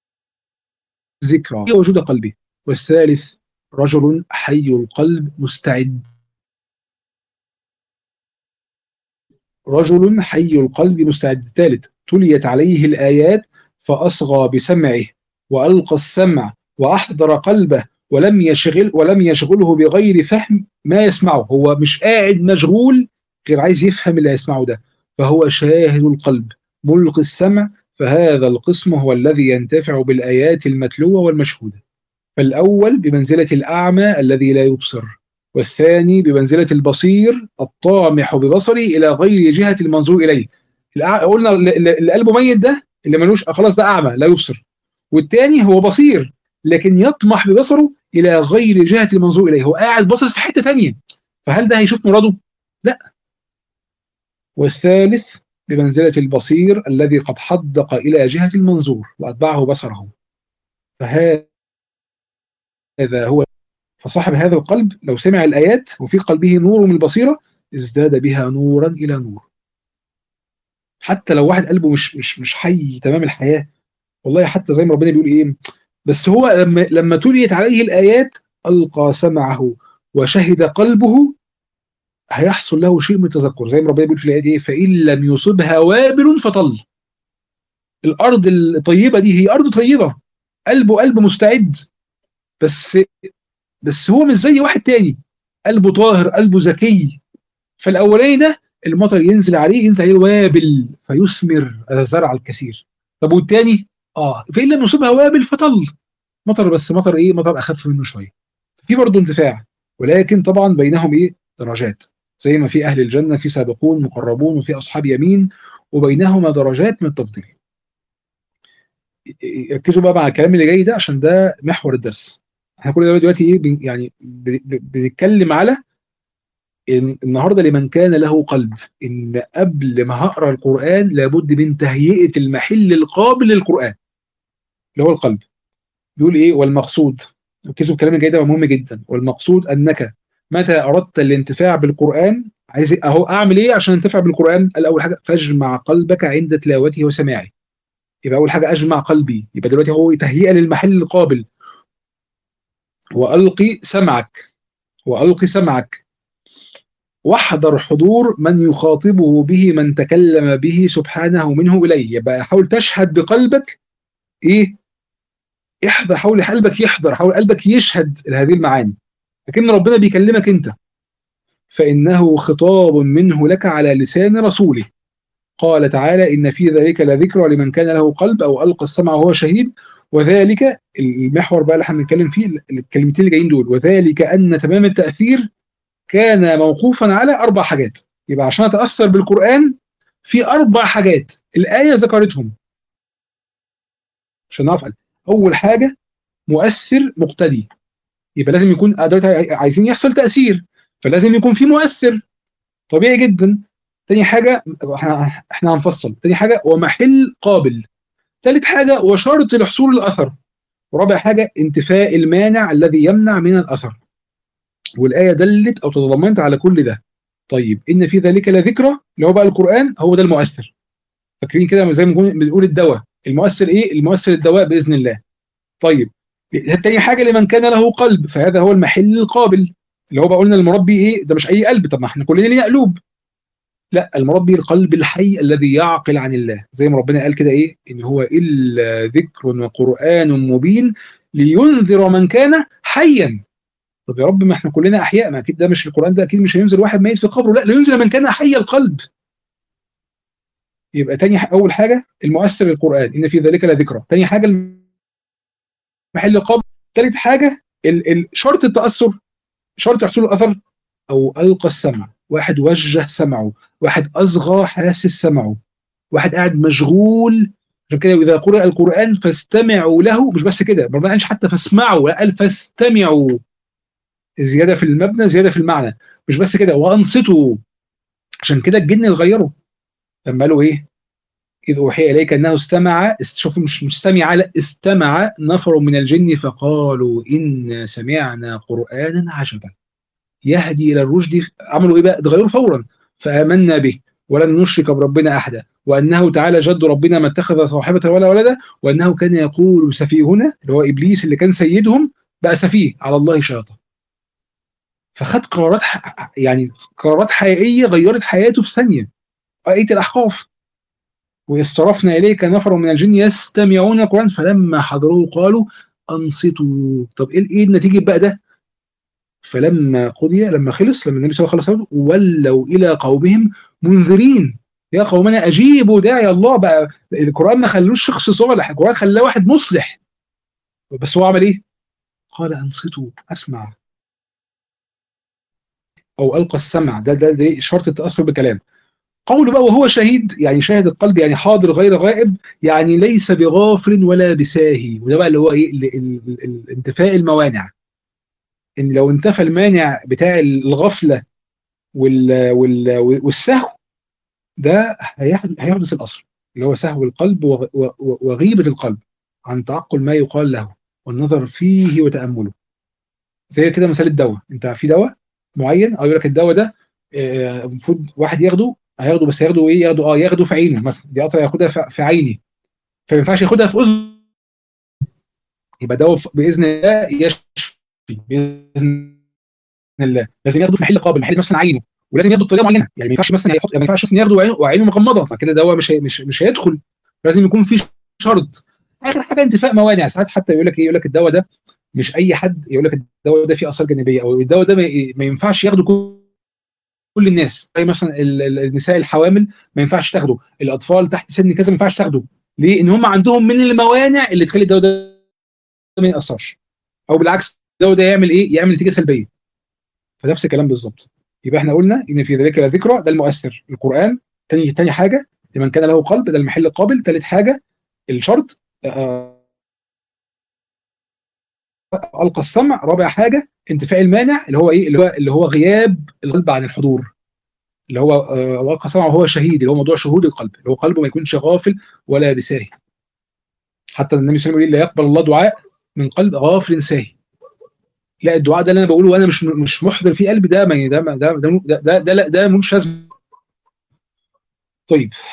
ذكرى وجود قلبه والثالث رجل حي القلب مستعد رجل حي القلب مستعد الثالث تليت عليه الآيات فأصغى بسمعه وألقى السمع وأحضر قلبه ولم يشغل ولم يشغله بغير فهم ما يسمعه هو مش قاعد مشغول غير عايز يفهم اللي هيسمعه ده فهو شاهد القلب ملقي السمع فهذا القسم هو الذي ينتفع بالآيات المتلوة والمشهودة فالأول بمنزلة الأعمى الذي لا يبصر والثاني بمنزلة البصير الطامح ببصره إلى غير جهة المنظور إليه قلنا اللي قلبه ميت ده اللي ملوش خلاص ده أعمى لا يبصر والتاني هو بصير لكن يطمح ببصره الى غير جهه المنظور اليه هو قاعد باصص في حته ثانيه فهل ده هيشوف مراده لا والثالث بمنزله البصير الذي قد حدق الى جهه المنظور واتبعه بصره فهذا هو فصاحب هذا القلب لو سمع الايات وفي قلبه نور من البصيره ازداد بها نورا الى نور حتى لو واحد قلبه مش مش مش حي تمام الحياه والله حتى زي ما ربنا بيقول ايه بس هو لما لما تليت عليه الايات القى سمعه وشهد قلبه هيحصل له شيء من التذكر زي ما ربنا بيقول في الايه دي فان لم يصبها وابل فطل الارض الطيبه دي هي ارض طيبه قلبه قلب مستعد بس بس هو مش زي واحد تاني قلبه طاهر قلبه ذكي فالاولاني ده المطر ينزل عليه ينزل عليه وابل فيثمر الزرع الكثير طب والتاني اه فان لم يصبها وابل فطل مطر بس مطر ايه مطر اخف منه شويه في برضه انتفاع ولكن طبعا بينهم ايه درجات زي ما في اهل الجنه في سابقون مقربون وفي اصحاب يمين وبينهما درجات من التفضيل ركزوا بقى مع الكلام اللي جاي ده عشان ده محور الدرس احنا كل ده دلوقتي ايه بن- يعني ب- ب- بنتكلم على إن النهارده لمن كان له قلب ان قبل ما هقرا القران لابد من تهيئه المحل القابل للقران اللي هو القلب بيقول ايه والمقصود ركزوا الكلام الجاي ده مهم جدا والمقصود انك متى اردت الانتفاع بالقران عايز إيه؟ اهو اعمل ايه عشان انتفع بالقران قال اول حاجه فاجمع قلبك عند تلاوته وسماعه يبقى اول حاجه اجمع قلبي يبقى دلوقتي هو تهيئه للمحل القابل والقي سمعك والقي سمعك واحذر حضور من يخاطبه به من تكلم به سبحانه منه اليه يبقى حاول تشهد بقلبك ايه احذر حاول قلبك يحضر حاول قلبك يشهد لهذه المعاني لكن ربنا بيكلمك انت فانه خطاب منه لك على لسان رسوله قال تعالى ان في ذلك لذكرى لمن كان له قلب او القى السمع وهو شهيد وذلك المحور بقى اللي احنا بنتكلم فيه الكلمتين اللي جايين دول وذلك ان تمام التاثير كان موقوفا على اربع حاجات يبقى عشان اتاثر بالقران في اربع حاجات الايه ذكرتهم عشان نعرف اول حاجه مؤثر مقتدي يبقى لازم يكون دلوقتي عايزين يحصل تاثير فلازم يكون في مؤثر طبيعي جدا تاني حاجه احنا احنا هنفصل تاني حاجه ومحل قابل ثالث حاجه وشرط لحصول الاثر ورابع حاجه انتفاء المانع الذي يمنع من الاثر والايه دلت او تضمنت على كل ده طيب ان في ذلك لذكرى اللي هو بقى القران هو ده المؤثر فاكرين كده زي ما بنقول الدواء المؤثر ايه المؤثر الدواء باذن الله طيب تاني حاجه لمن كان له قلب فهذا هو المحل القابل اللي هو بقى قلنا المربي ايه ده مش اي قلب طب ما احنا كلنا لينا قلوب لا المربي القلب الحي الذي يعقل عن الله زي ما ربنا قال كده ايه ان هو الا ذكر وقران مبين لينذر من كان حيا طب يا رب ما احنا كلنا احياء ما اكيد ده مش القران ده اكيد مش هينزل واحد ميت في قبره لا لينذر من كان حي القلب يبقى تاني اول حاجه المؤثر القران ان في ذلك لذكرى تاني حاجه محل القبر ثالث حاجه ال ال شرط التاثر شرط حصول الاثر او القى السمع واحد وجه سمعه واحد اصغى حاسس سمعه واحد قاعد مشغول عشان كده واذا قرئ القران فاستمعوا له مش بس كده ما قالش حتى فاسمعوا لا قال فاستمعوا زياده في المبنى زياده في المعنى مش بس كده وانصتوا عشان كده الجن اتغيروا لما قالوا ايه إذ أوحي إليك أنه استمع شوف مش مش سمع لا استمع نفر من الجن فقالوا إنا سمعنا قرآنا عجبا يهدي إلى الرشد عملوا إيه بقى؟ اتغيروا فورا فآمنا به ولن نشرك بربنا أحدا وأنه تعالى جد ربنا ما اتخذ صاحبة ولا ولدا وأنه كان يقول سفيهنا اللي هو إبليس اللي كان سيدهم بقى سفيه على الله شاطر فخد قرارات يعني قرارات حقيقية غيرت حياته في ثانية آية الأحقاف وإذ صرفنا إليك نفر من الجن يستمعون القرآن فلما حضروه قالوا أنصتوا طب إيه إيه النتيجة بقى ده؟ فلما قضي لما خلص لما النبي صلى الله عليه وسلم ولوا إلى قومهم منذرين يا قومنا أجيبوا داعي الله بقى القرآن ما خلوش شخص صالح القرآن خلاه واحد مصلح بس هو عمل إيه؟ قال أنصتوا أسمع أو ألقى السمع ده ده, ده شرط التأثر بكلام قوله بقى وهو شهيد يعني شاهد القلب يعني حاضر غير غائب يعني ليس بغافل ولا بساهي وده بقى اللي هو ايه انتفاء الموانع ان لو انتفى المانع بتاع الغفله وال وال والسهو ده هيحدث الاثر اللي هو سهو القلب وغيبه القلب عن تعقل ما يقال له والنظر فيه وتامله زي كده مثال الدواء انت في دواء معين او يقول لك الدواء ده المفروض واحد ياخده هياخده بس هياخده ايه ياخده اه ياخده في عينه مثلا دي قطره ياخدها في عيني فما ينفعش ياخدها في اذن يبقى ده باذن الله يشفي باذن الله لازم ياخده في محل قابل محل مثلا عينه ولازم ياخده بطريقه معينه يعني ما ينفعش مثلا يحط ما ينفعش مثلا ياخده وعينه, وعينه مغمضه فكده ده مش مش مش هيدخل لازم يكون في شرط اخر حاجه انتفاء موانع ساعات حتى يقول لك ايه يقول لك الدواء ده مش اي حد يقول لك الدواء ده فيه اثار جانبيه او الدواء ده ما ينفعش ياخده كل الناس زي مثلا النساء الحوامل ما ينفعش تاخده الاطفال تحت سن كذا ما ينفعش تاخده ليه ان هم عندهم من الموانع اللي تخلي الدواء ده ما ياثرش او بالعكس الدواء ده يعمل ايه يعمل نتيجه سلبيه فنفس الكلام بالظبط يبقى احنا قلنا ان في ذلك ذكرى ده المؤثر القران تاني تاني حاجه لمن كان له قلب ده المحل القابل ثالث حاجه الشرط القى السمع رابع حاجه انتفاء المانع اللي هو ايه اللي هو اللي هو غياب القلب عن الحضور اللي هو القى السمع وهو شهيد اللي هو موضوع شهود القلب اللي هو قلبه ما يكونش غافل ولا بساهي حتى النبي صلى الله عليه وسلم لا يقبل الله دعاء من قلب غافل ساهي لا الدعاء ده اللي انا بقوله وانا مش مش محضر في قلبي ده ما ده ده ده ده, ده, ده لا ده ملوش لازمه طيب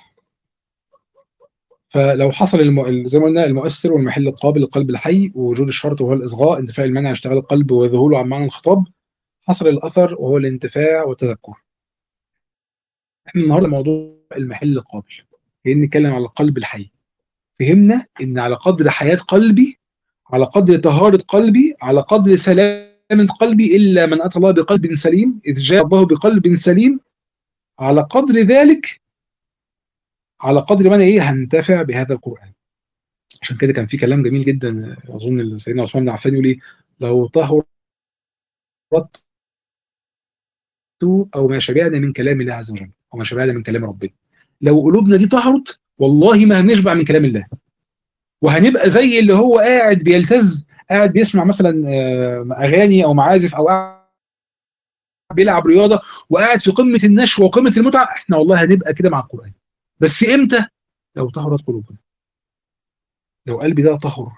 فلو حصل الم... زي ما قلنا المؤثر والمحل القابل للقلب الحي ووجود الشرط وهو الاصغاء انتفاء المنع اشتغال القلب وذهوله عن معنى الخطاب حصل الاثر وهو الانتفاع والتذكر احنا النهارده موضوع المحل القابل جايين نتكلم على القلب الحي فهمنا ان على قدر حياه قلبي على قدر طهاره قلبي على قدر سلامه قلبي الا من اتى الله بقلب سليم اذ جاء الله بقلب سليم على قدر ذلك على قدر ما انا ايه هنتفع بهذا القران عشان كده كان في كلام جميل جدا اظن سيدنا عثمان بن عفان يقول ايه لو طهرت او ما شبعنا من كلام الله عز وجل او ما شبعنا من كلام ربنا لو قلوبنا دي طهرت والله ما هنشبع من كلام الله وهنبقى زي اللي هو قاعد بيلتز قاعد بيسمع مثلا اغاني او معازف او قاعد بيلعب رياضه وقاعد في قمه النشوه وقمه المتعه احنا والله هنبقى كده مع القران بس امتى لو طهرت قلوبنا لو قلبي ده طهر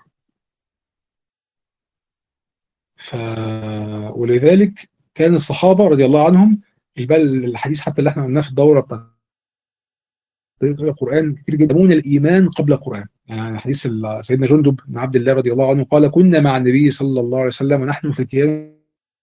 ف ولذلك كان الصحابه رضي الله عنهم بل الحديث حتى اللي احنا قلناه في الدوره بتاعت القران كتير جدا يسمون الايمان قبل القران يعني حديث سيدنا جندب بن عبد الله رضي الله عنه قال كنا مع النبي صلى الله عليه وسلم ونحن فتيان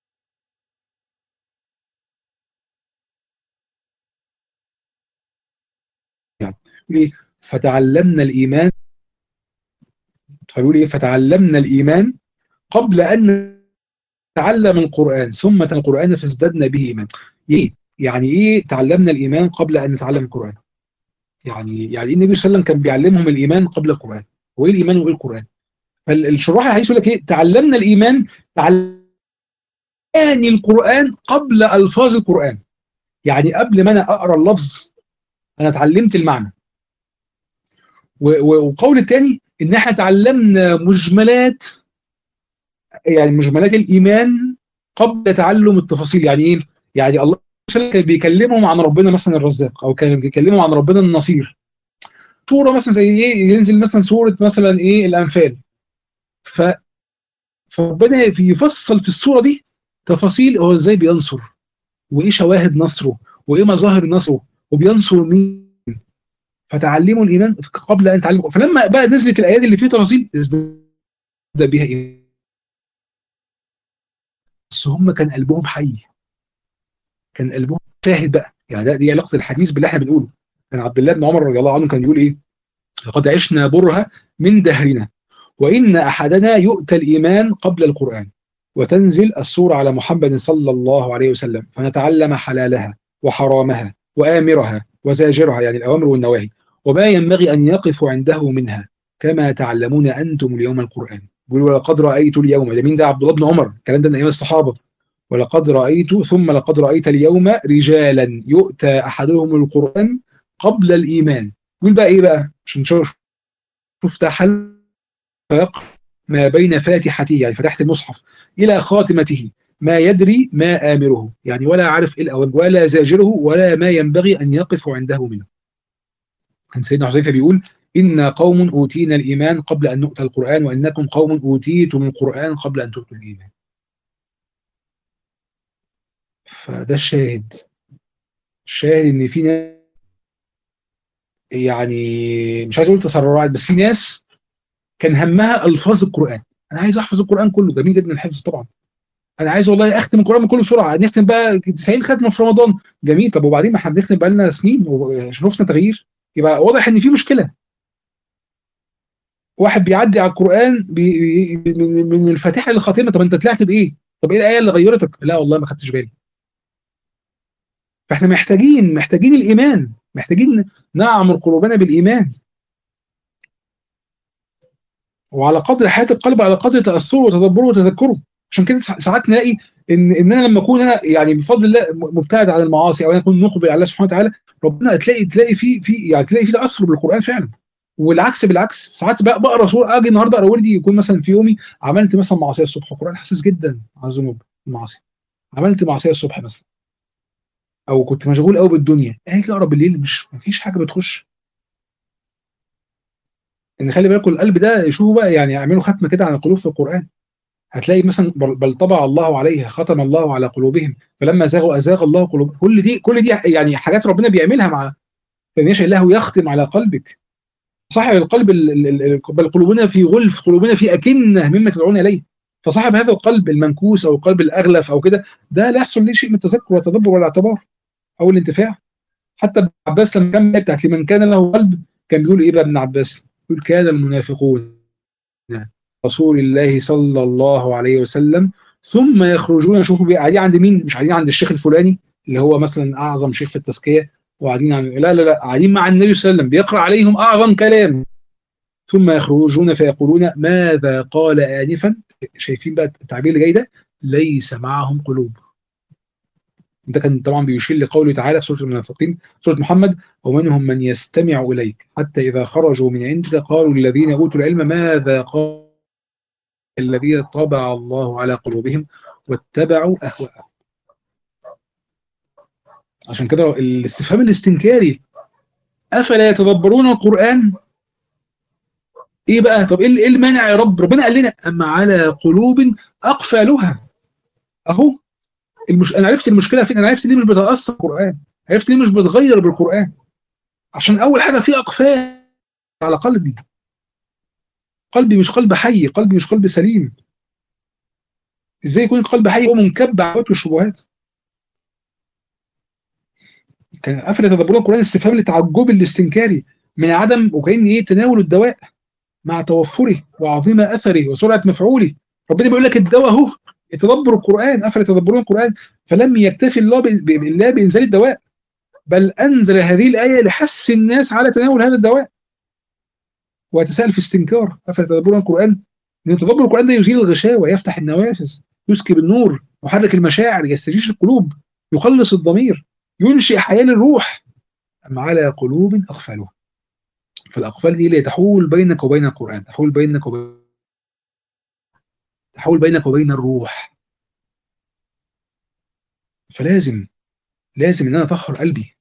يعني فتعلمنا الايمان فيقول ايه فتعلمنا الايمان قبل ان نتعلم القران ثم القران فازددنا به ايمان ايه يعني ايه تعلمنا الايمان قبل ان نتعلم القران يعني يعني النبي صلى الله عليه وسلم كان بيعلمهم الايمان قبل القران وايه الايمان وايه القران فالشراح الحديث يقول لك ايه تعلمنا الايمان تعلمني القران قبل الفاظ القران يعني قبل ما انا اقرا اللفظ انا اتعلمت المعنى وقول الثاني ان احنا تعلمنا مجملات يعني مجملات الايمان قبل تعلم التفاصيل يعني ايه يعني الله كان بيكلمهم عن ربنا مثلا الرزاق او كان بيكلمهم عن ربنا النصير سوره مثلا زي ايه ينزل مثلا سوره مثلا ايه الانفال ف فربنا يفصل في السوره دي تفاصيل هو ازاي بينصر وايه شواهد نصره وايه مظاهر نصره وبينصر مين فتعلموا الايمان قبل ان تعلموا فلما بقى نزلت الايات اللي فيها تفاصيل ازداد بها ايه بس هم كان قلبهم حي كان قلبهم شاهد بقى يعني ده دي علاقه الحديث باللي احنا بنقوله كان عبد الله بن عمر رضي الله عنه كان يقول ايه لقد عشنا برها من دهرنا وان احدنا يؤتى الايمان قبل القران وتنزل السوره على محمد صلى الله عليه وسلم فنتعلم حلالها وحرامها وامرها وزاجرها يعني الاوامر والنواهي وما ينبغي ان يقفوا عنده منها كما تعلمون انتم اليوم القران يقول ولقد رايت اليوم ده مين ده عبد الله بن عمر الكلام ده من ايام الصحابه ولقد رايت ثم لقد رايت اليوم رجالا يؤتى احدهم القران قبل الايمان يقول بقى ايه بقى عشان نشوف شوف ده حل ما بين فاتحته يعني فتحت المصحف الى خاتمته ما يدري ما آمره يعني ولا عارف إيه الأوامر ولا زاجره ولا ما ينبغي أن يقف عنده منه كان سيدنا حذيفة بيقول إنا قوم أوتينا الإيمان قبل أن نؤتى القرآن وإنكم قوم أوتيتم القرآن قبل أن تؤتوا الإيمان فده الشاهد الشاهد إن في ناس يعني مش عايز أقول تسرعات بس في ناس كان همها الفاظ القران انا عايز احفظ القران كله جميل جدا الحفظ طبعا انا عايز والله اختم القران كله بسرعه نختم بقى 90 ختمه في رمضان جميل طب وبعدين ما احنا بنختم بقى لنا سنين وشفنا تغيير يبقى واضح ان في مشكله واحد بيعدي على القران بي بي من الفاتحه للخاتمه طب انت طلعت بايه؟ طب ايه الايه اللي غيرتك؟ لا والله ما خدتش بالي فاحنا محتاجين محتاجين الايمان محتاجين نعمر قلوبنا بالايمان وعلى قدر حياه القلب على قدر تاثره وتدبره وتذكره عشان كده ساعات نلاقي ان ان انا لما اكون انا يعني بفضل الله مبتعد عن المعاصي او انا اكون مقبل على الله سبحانه وتعالى ربنا تلاقي تلاقي في في يعني تلاقي في تاثر بالقران فعلا والعكس بالعكس ساعات بقرا سوره اجي النهارده اقرا وردي يكون مثلا في يومي عملت مثلا معصيه الصبح القران حساس جدا على الذنوب المعاصي عملت معصيه الصبح مثلا او كنت مشغول قوي بالدنيا اجي اقرا بالليل مش مفيش حاجه بتخش ان خلي بالكم القلب ده شوفوا بقى يعني اعملوا ختمه كده عن القلوب في القران هتلاقي مثلا بل طبع الله عليها ختم الله على قلوبهم فلما زاغوا ازاغ الله قلوبهم كل دي كل دي يعني حاجات ربنا بيعملها مع فان يشاء الله يختم على قلبك صاحب القلب بل قلوبنا في غلف قلوبنا في اكنه مما تدعون اليه فصاحب هذا القلب المنكوس او القلب الاغلف او كده ده لا يحصل ليه شيء من التذكر والتدبر والاعتبار او الانتفاع حتى ابن عباس لما كان بتاعت لمن كان له قلب كان بيقول ايه بقى ابن عباس؟ يقول كان المنافقون رسول الله صلى الله عليه وسلم ثم يخرجون شوفوا قاعدين عند مين؟ مش قاعدين عند الشيخ الفلاني اللي هو مثلا اعظم شيخ في التزكيه وقاعدين عن لا لا لا قاعدين مع النبي صلى الله عليه وسلم بيقرا عليهم اعظم كلام ثم يخرجون فيقولون ماذا قال انفا شايفين بقى التعبير اللي جاي ده ليس معهم قلوب ده كان طبعا بيشير لقوله تعالى في سوره المنافقين سوره محمد ومنهم من يستمع اليك حتى اذا خرجوا من عندك قالوا للذين اوتوا العلم ماذا قال الذين طبع الله على قلوبهم واتبعوا اهواءهم عشان كده الاستفهام الاستنكاري افلا يتدبرون القران ايه بقى طب ايه المانع يا رب ربنا قال لنا اما على قلوب اقفالها اهو المش... انا عرفت المشكله فين انا عرفت ليه مش بتاثر بالقران عرفت ليه مش بتغير بالقران عشان اول حاجه في اقفال على قلبي قلبي مش قلب حي قلبي مش قلب سليم ازاي يكون القلب حي هو منكب على والشبهات كان قفل تدبر القران استفهام للتعجب الاستنكاري من عدم وكان ايه تناول الدواء مع توفره وعظيم اثره وسرعه مفعوله ربنا بيقول لك الدواء اهو يتدبر القران افلا يتدبرون القران فلم يكتفي الله بالله بانزال الدواء بل انزل هذه الايه لحث الناس على تناول هذا الدواء ويتساءل في استنكار افلا يتدبرون القران لان تدبر القران ده يزيل الغشاوه يفتح النوافذ يسكب النور يحرك المشاعر يستجيش القلوب يخلص الضمير ينشئ حياه للروح اما على قلوب اقفالها فالاقفال دي اللي تحول بينك وبين القران تحول بينك وبين تحول بينك وبين الروح فلازم لازم ان انا اطهر قلبي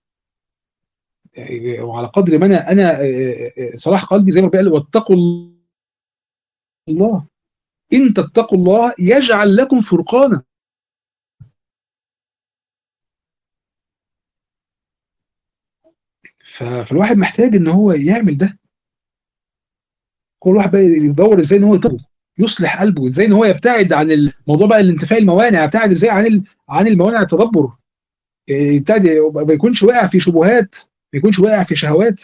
وعلى قدر ما انا انا صلاح قلبي زي ما قال واتقوا الله ان تتقوا الله يجعل لكم فرقانا فالواحد محتاج ان هو يعمل ده كل واحد بقى يدور ازاي ان هو يطبق يصلح قلبه ازاي ان هو يبتعد عن الموضوع بقى الانتفاء الموانع يبتعد ازاي عن ال... عن الموانع التدبر يبتعد ما يكونش واقع في شبهات ما يكونش واقع في شهوات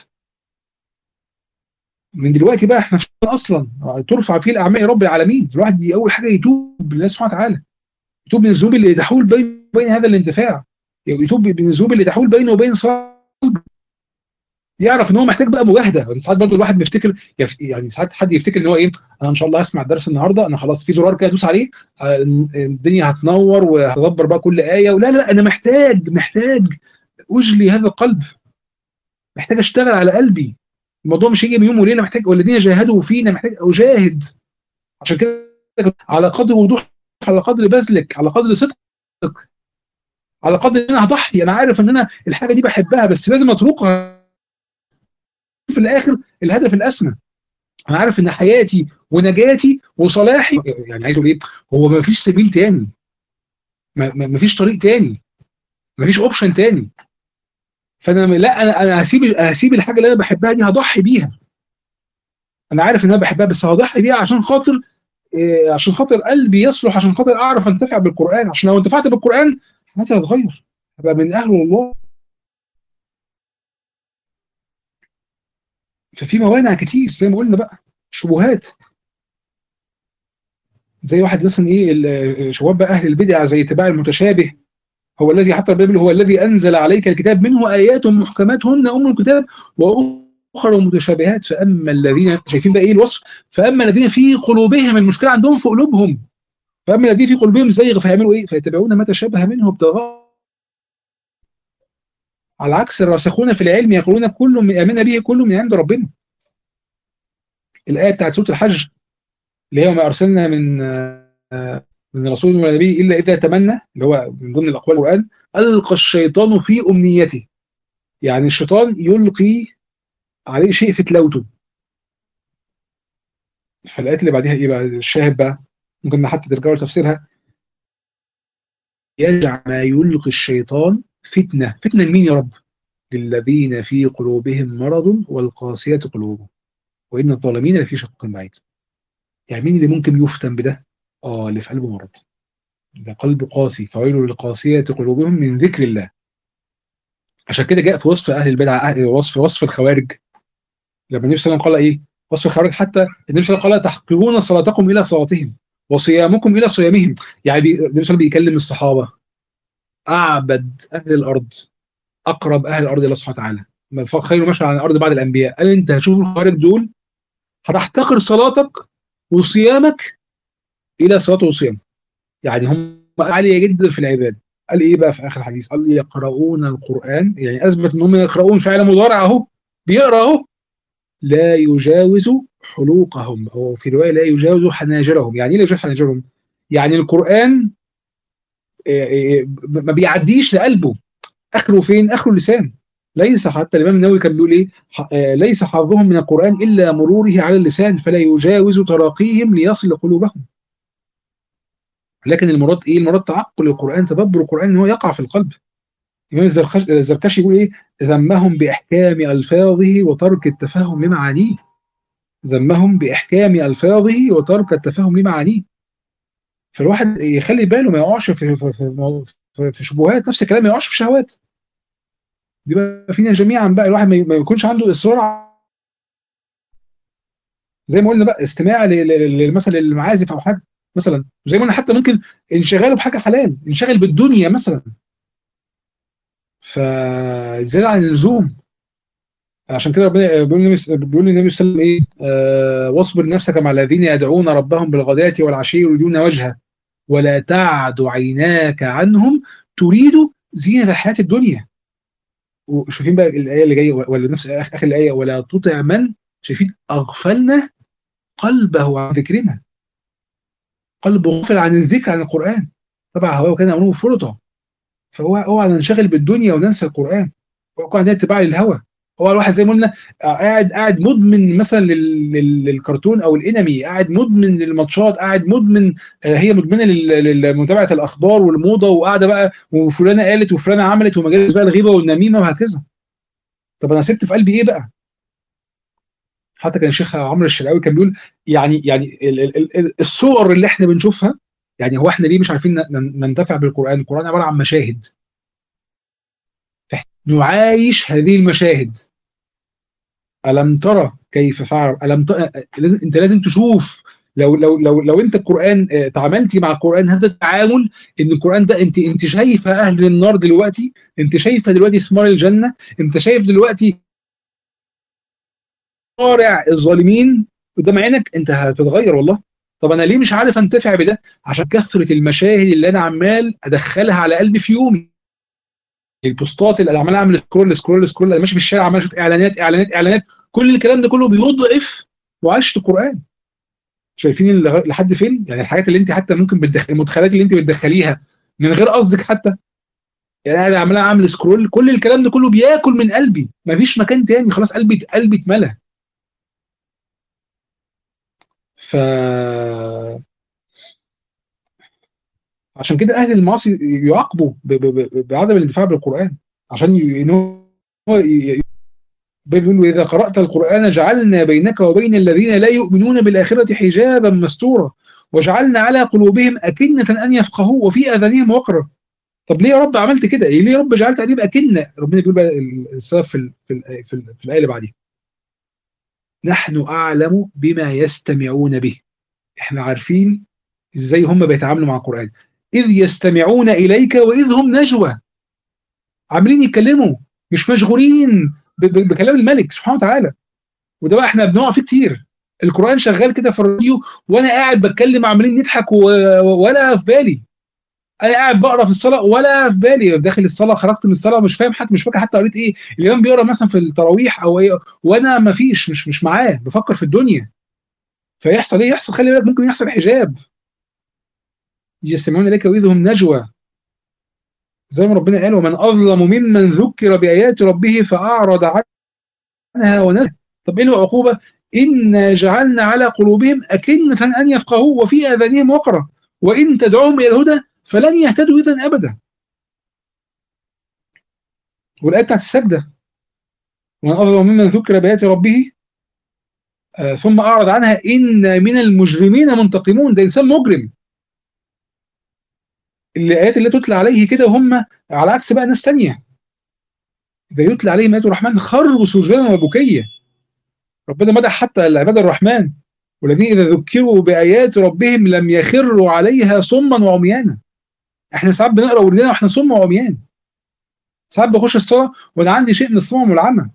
من دلوقتي بقى احنا اصلا ترفع فيه الاعمال يا رب العالمين الواحد دي اول حاجه يتوب لله سبحانه وتعالى يتوب من الذنوب اللي تحول بين بين هذا الانتفاع يتوب من الذنوب اللي تحول بينه وبين صلب يعرف ان هو محتاج بقى مجاهده يعني ساعات برضه الواحد بيفتكر يعني ساعات حد يفتكر ان هو ايه انا ان شاء الله هسمع الدرس النهارده انا خلاص في زرار كده ادوس عليه الدنيا هتنور وهتدبر بقى كل ايه ولا لا انا محتاج محتاج اجلي هذا القلب محتاج اشتغل على قلبي الموضوع مش هيجي بيوم وليله محتاج والذين جاهدوا فينا محتاج اجاهد عشان كده على قدر وضوح على قدر بذلك على قدر صدقك على قدر ان انا هضحي انا عارف ان انا الحاجه دي بحبها بس لازم اتركها في الاخر الهدف الاسمى انا عارف ان حياتي ونجاتي وصلاحي يعني عايز اقول ايه هو ما فيش سبيل تاني ما فيش طريق تاني ما فيش اوبشن تاني فانا لا انا انا هسيب هسيب الحاجه اللي انا بحبها دي هضحي بيها انا عارف ان انا بحبها بس هضحي بيها عشان خاطر إيه عشان خاطر قلبي يصلح عشان خاطر اعرف انتفع بالقران عشان لو انتفعت بالقران حياتي هتتغير هبقى من اهل الله ففي موانع كتير زي ما قلنا بقى شبهات زي واحد مثلا ايه شباب بقى اهل البدع زي اتباع المتشابه هو الذي حتى البيبل هو الذي انزل عليك الكتاب منه ايات محكمات هن ام الكتاب واخر متشابهات فاما الذين شايفين بقى ايه الوصف فاما الذين في قلوبهم المشكله عندهم في قلوبهم فاما الذين في قلوبهم زيغ فيعملوا ايه فيتبعون ما تشابه منه ابتغاء على عكس الراسخون في العلم يقولون كل من امن به كل من عند ربنا الايه بتاعت سوره الحج اللي هي ما ارسلنا من من رسول ولا نبي الا اذا تمنى اللي هو من ضمن الاقوال القران القى الشيطان في امنيته يعني الشيطان يلقي عليه شيء في تلاوته فالايات اللي بعديها ايه بقى الشاهد بقى ممكن حتى ترجعوا لتفسيرها يجعل ما يلقي الشيطان فتنه فتنه لمين يا رب للذين في قلوبهم مرض والقاسيه قلوبهم وان الظالمين لفي شق بعيد يعني مين اللي ممكن يفتن بده اه اللي في قلبه مرض ده قلب قاسي فويل للقاسيه قلوبهم من ذكر الله عشان كده جاء في وصف اهل البدع وصف وصف الخوارج لما النبي صلى الله عليه وسلم قال ايه وصف الخوارج حتى النبي صلى الله عليه وسلم قال تحقرون صلاتكم الى صلاتهم وصيامكم الى صيامهم يعني النبي صلى الله عليه وسلم بيكلم الصحابه اعبد اهل الارض اقرب اهل الارض الى سبحانه وتعالى خير مشى على الارض بعد الانبياء قال انت هتشوف الخوارج دول هتحتقر صلاتك وصيامك الى صلاه وصيام يعني هم عاليه جدا في العباده قال ايه بقى في اخر الحديث قال يقرؤون القران يعني اثبت ان هم يقرؤون فعل مضارع اهو بيقرا اهو لا يجاوز حلوقهم او في روايه لا يجاوز حناجرهم يعني ايه لا يجاوز حناجرهم يعني القران ما بيعديش لقلبه اخره فين اخره اللسان ليس حتى الامام النووي كان بيقول ايه ليس حظهم من القران الا مروره على اللسان فلا يجاوز تراقيهم ليصل قلوبهم لكن المراد ايه المراد تعقل القران تدبر القران ان هو يقع في القلب الامام الزركشي يقول ايه ذمهم باحكام الفاظه وترك التفهم لمعانيه ذمهم باحكام الفاظه وترك التفهم لمعانيه فالواحد يخلي باله ما يقعش في في, في, في شبهات نفس الكلام ما يقعش في شهوات دي بقى فينا جميعا بقى الواحد ما يكونش عنده اصرار زي ما قلنا بقى استماع مثلا للمعازف او حاجه مثلا زي ما قلنا حتى ممكن انشغاله بحاجه حلال انشغل بالدنيا مثلا فزيادة عن اللزوم عشان كده ربنا بيقول النبي بيقول النبي صلى الله عليه وسلم ايه آه واصبر نفسك مع الذين يدعون ربهم بالغداة والعشي يريدون وجهه ولا تعد عيناك عنهم تريد زينة الحياة الدنيا وشايفين بقى الآية اللي جاية ولا نفس آخر الآية ولا تطع من شايفين أغفلنا قلبه عن ذكرنا قلبه غافل عن الذكر عن القرآن تبع هواه وكان أمره فرطة فهو اوعى ننشغل بالدنيا وننسى القرآن اوعى عندنا اتباع للهوى هو الواحد زي ما قلنا قاعد قاعد مدمن مثلا للكرتون او الانمي قاعد مدمن للماتشات قاعد مدمن هي مدمنه لمتابعه الاخبار والموضه وقاعده بقى وفلانه قالت وفلانه عملت ومجالس بقى الغيبه والنميمه وهكذا طب انا سبت في قلبي ايه بقى حتى كان الشيخ عمرو الشرقاوي كان بيقول يعني يعني الصور اللي احنا بنشوفها يعني هو احنا ليه مش عارفين ننتفع بالقران القران عباره عن مشاهد نعايش هذه المشاهد ألم ترى كيف فعل ألم ترى أنت لازم تشوف لو لو لو لو انت القران تعاملتي مع القران هذا التعامل ان القران ده انت انت شايفه اهل النار دلوقتي انت شايفه دلوقتي ثمار الجنه انت شايف دلوقتي شارع الظالمين قدام عينك انت هتتغير والله طب انا ليه مش عارف انتفع بده عشان كثره المشاهد اللي انا عمال ادخلها على قلبي في يومي البوستات اللي عمال اعمل سكرول سكرول سكرول انا ماشي في الشارع عمال اشوف اعلانات اعلانات اعلانات كل الكلام ده كله بيضعف معاشه القران شايفين لحد فين يعني الحاجات اللي انت حتى ممكن بتدخل المدخلات اللي انت بتدخليها من غير قصدك حتى يعني انا عمال اعمل سكرول كل الكلام ده كله بياكل من قلبي مفيش مكان تاني خلاص قلبي قلبي اتملى ف عشان كده اهل المعاصي يعاقبوا بعدم الانتفاع بالقران عشان ي... بيقول له إذا قرأت القرآن جعلنا بينك وبين الذين لا يؤمنون بالآخرة حجابا مستورا وجعلنا على قلوبهم أكنة أن يفقهوا وفي آذانهم وقرا طب ليه يا رب عملت كده؟ ليه يا رب جعلت عليهم أكنة؟ ربنا بيقول بقى السبب في في في, في الآية اللي بعديها نحن أعلم بما يستمعون به احنا عارفين ازاي هم بيتعاملوا مع القرآن إذ يستمعون إليك وإذ هم نجوى عاملين يتكلموا مش مشغولين بكلام الملك سبحانه وتعالى وده بقى احنا بنقع فيه كتير القرآن شغال كده في الراديو وانا قاعد بتكلم عمالين نضحك ولا في بالي انا قاعد بقرا في الصلاه ولا في بالي داخل الصلاه خرجت من الصلاه مش فاهم حتى مش فاكر حتى قريت ايه الامام بيقرا مثلا في التراويح او ايه وانا ما فيش مش مش معاه بفكر في الدنيا فيحصل ايه يحصل خلي بالك ممكن يحصل حجاب يستمعون اليك واذهم نجوى زي ما ربنا قال ومن اظلم ممن ذكر بايات ربه فاعرض عنها ونسى طب ايه العقوبه انا جعلنا على قلوبهم اكنه ان يفقهوا وفي اذانهم وقرا وان تدعوهم الى الهدى فلن يهتدوا اذا ابدا والايه بتاعت السجده ومن اظلم ممن ذكر بايات ربه آه ثم اعرض عنها ان من المجرمين منتقمون ده انسان مجرم الايات اللي تتلى عليه كده هم على عكس بقى ناس تانية اذا يتلى عليهم ايات الرحمن خروا سجدا وبكيا ربنا مدح حتى العباد الرحمن والذين اذا ذكروا بايات ربهم لم يخروا عليها صما وعميانا احنا ساعات بنقرا ورجلنا واحنا صم وعميان ساعات بخش الصلاه وانا عندي شيء من الصمم والعمى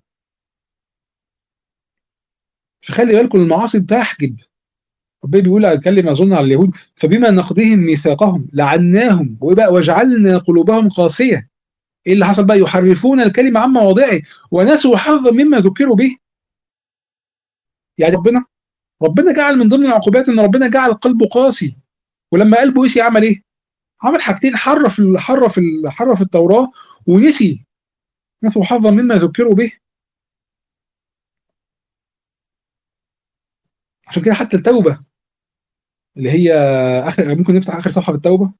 فخلي بالكم المعاصي بتحجب ربنا بيقول اتكلم اظن على اليهود فبما نقضهم ميثاقهم لعناهم وبقى وجعلنا قلوبهم قاسيه ايه اللي حصل بقى يحرفون الكلمه عن مواضعه ونسوا حظا مما ذكروا به يعني ربنا ربنا جعل من ضمن العقوبات ان ربنا جعل قلبه قاسي ولما قلبه قسي عمل ايه؟ عمل حاجتين حرف حرف حرف التوراه ونسي نسوا حظا مما ذكروا به عشان كده حتى التوبه اللي هي اخر ممكن نفتح اخر صفحه في التوبه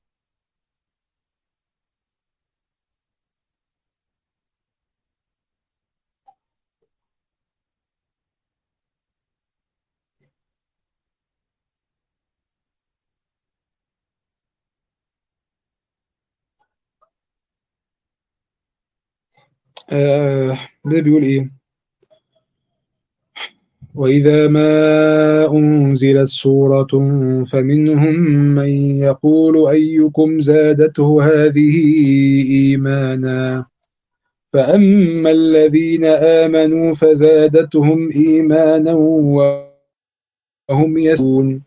آه ده بيقول ايه وإذا ما أنزلت سورة فمنهم من يقول أيكم زادته هذه إيمانا فأما الذين آمنوا فزادتهم إيمانا وهم يسون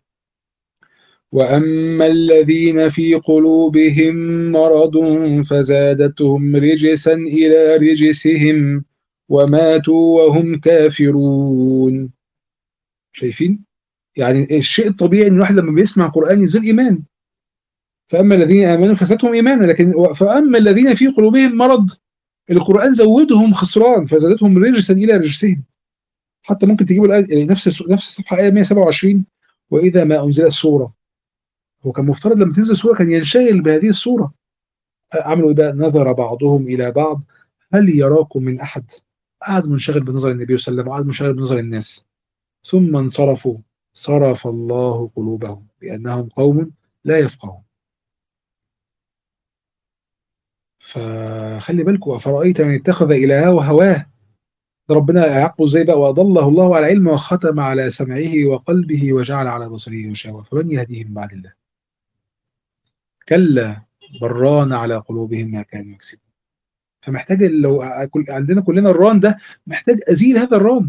وأما الذين في قلوبهم مرض فزادتهم رجسا إلى رجسهم وماتوا وهم كافرون شايفين يعني الشيء الطبيعي ان الواحد لما بيسمع قران يزيد ايمان فاما الذين امنوا فزادتهم ايمانا لكن فاما الذين في قلوبهم مرض القران زودهم خسران فزادتهم رجسا الى رجسهم حتى ممكن تجيبوا الآية نفس نفس الصفحه ايه 127 واذا ما انزلت سوره هو كان مفترض لما تنزل سوره كان ينشغل بهذه السوره عملوا ايه بقى نظر بعضهم الى بعض هل يراكم من احد قعد منشغل بنظر النبي صلى الله عليه وسلم وقعد منشغل بنظر الناس ثم انصرفوا صرف الله قلوبهم بأنهم قوم لا يفقهون فخلي بالكم أفرأيت من اتخذ إلهه هواه ده ربنا يعقبه ازاي بقى وأضله الله على علم وختم على سمعه وقلبه وجعل على بصره غشاوة فمن يهديه من بعد الله كلا بران على قلوبهم ما كانوا يكسبون فمحتاج لو عندنا كلنا الران ده محتاج ازيل هذا الران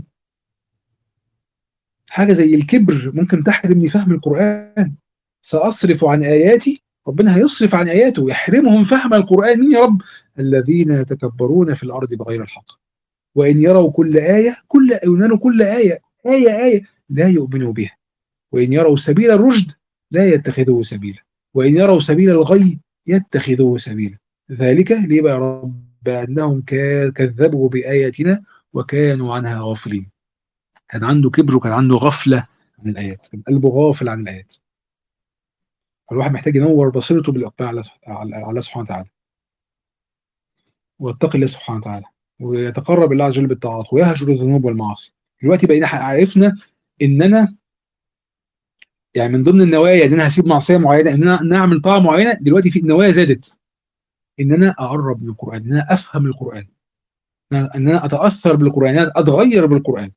حاجه زي الكبر ممكن تحرمني فهم القران ساصرف عن اياتي ربنا هيصرف عن اياته ويحرمهم فهم القران مين يا رب الذين يتكبرون في الارض بغير الحق وان يروا كل ايه كل ينالوا كل ايه ايه ايه لا يؤمنوا بها وان يروا سبيل الرشد لا يتخذوه سبيلا وان يروا سبيل الغي يتخذوه سبيلا ذلك ليه بقى يا رب بأنهم كذبوا بآياتنا وكانوا عنها غافلين كان عنده كبر وكان عنده غفلة عن الآيات كان قلبه غافل عن الآيات الواحد محتاج ينور بصيرته بالإقبال على على الله سبحانه وتعالى واتقي الله سبحانه وتعالى ويتقرب الله عز وجل بالطاعات ويهجر الذنوب والمعاصي دلوقتي بقينا عرفنا ان انا يعني من ضمن النوايا ان انا هسيب معصيه معينه ان انا نعمل طاعه معينه دلوقتي في النوايا زادت ان انا اقرب من القران ان انا افهم القران ان انا اتاثر بالقران ان انا اتغير بالقران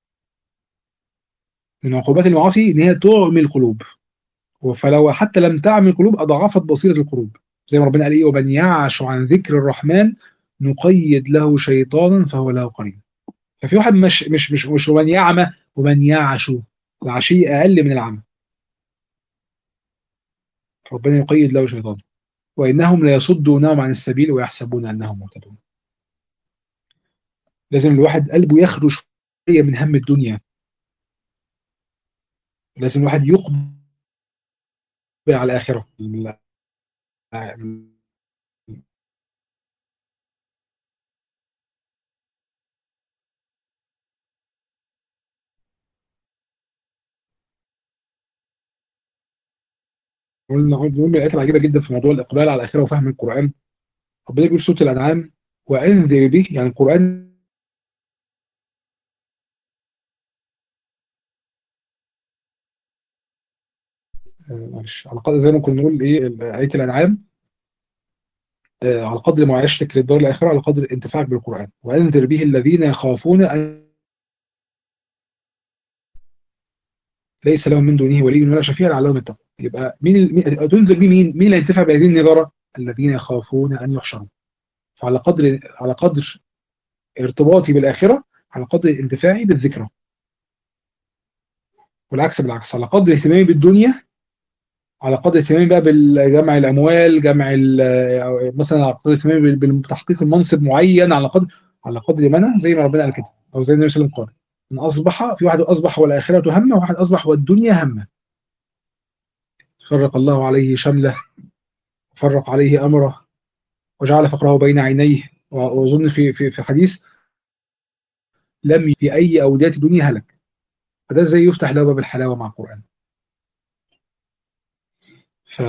من عقوبات المعاصي ان هي تعمي القلوب فلو حتى لم تعمي القلوب اضعفت بصيره القلوب زي ما ربنا قال ايه ومن يعش عن ذكر الرحمن نقيد له شيطانا فهو له قرين ففي واحد مش مش مش مش ومن يعمى ومن يعش العشي اقل من العمى ربنا يقيد له شيطانا وانهم ليصدونهم عن السبيل ويحسبون انهم مهتدون لازم الواحد قلبه يخرج شويه من هم الدنيا لازم الواحد يقبل على الاخره قلنا من الآيات العجيبة جدا في موضوع الإقبال على الآخرة وفهم القرآن ربنا بيقول سورة الأنعام وأنذر به يعني القرآن معلش على قدر زي ما كنا نقول ايه آية الأنعام آه على قدر معايشتك للدار الآخرة على قدر انتفاعك بالقرآن وأنذر به الذين يخافون أن ليس لهم من دونه ولي ولا شفيع لعلهم يتقون يبقى مين تنذر بيه مين؟ مين اللي هينتفع بهذه النذاره؟ الذين يخافون ان يحشروا. فعلى قدر على قدر ارتباطي بالاخره على قدر انتفاعي بالذكرى. والعكس بالعكس على قدر اهتمامي بالدنيا على قدر اهتمامي بقى بجمع الاموال جمع مثلا على قدر اهتمامي بتحقيق المنصب معين على قدر على قدر ما انا زي ما ربنا قال كده او زي النبي صلى الله عليه وسلم قال ان اصبح في واحد اصبح والاخره همه وواحد اصبح والدنيا همه فرق الله عليه شمله فرق عليه امره وجعل فقره بين عينيه واظن في في في حديث لم في اي اوديات الدنيا هلك فده ازاي يفتح له باب الحلاوه مع القران ف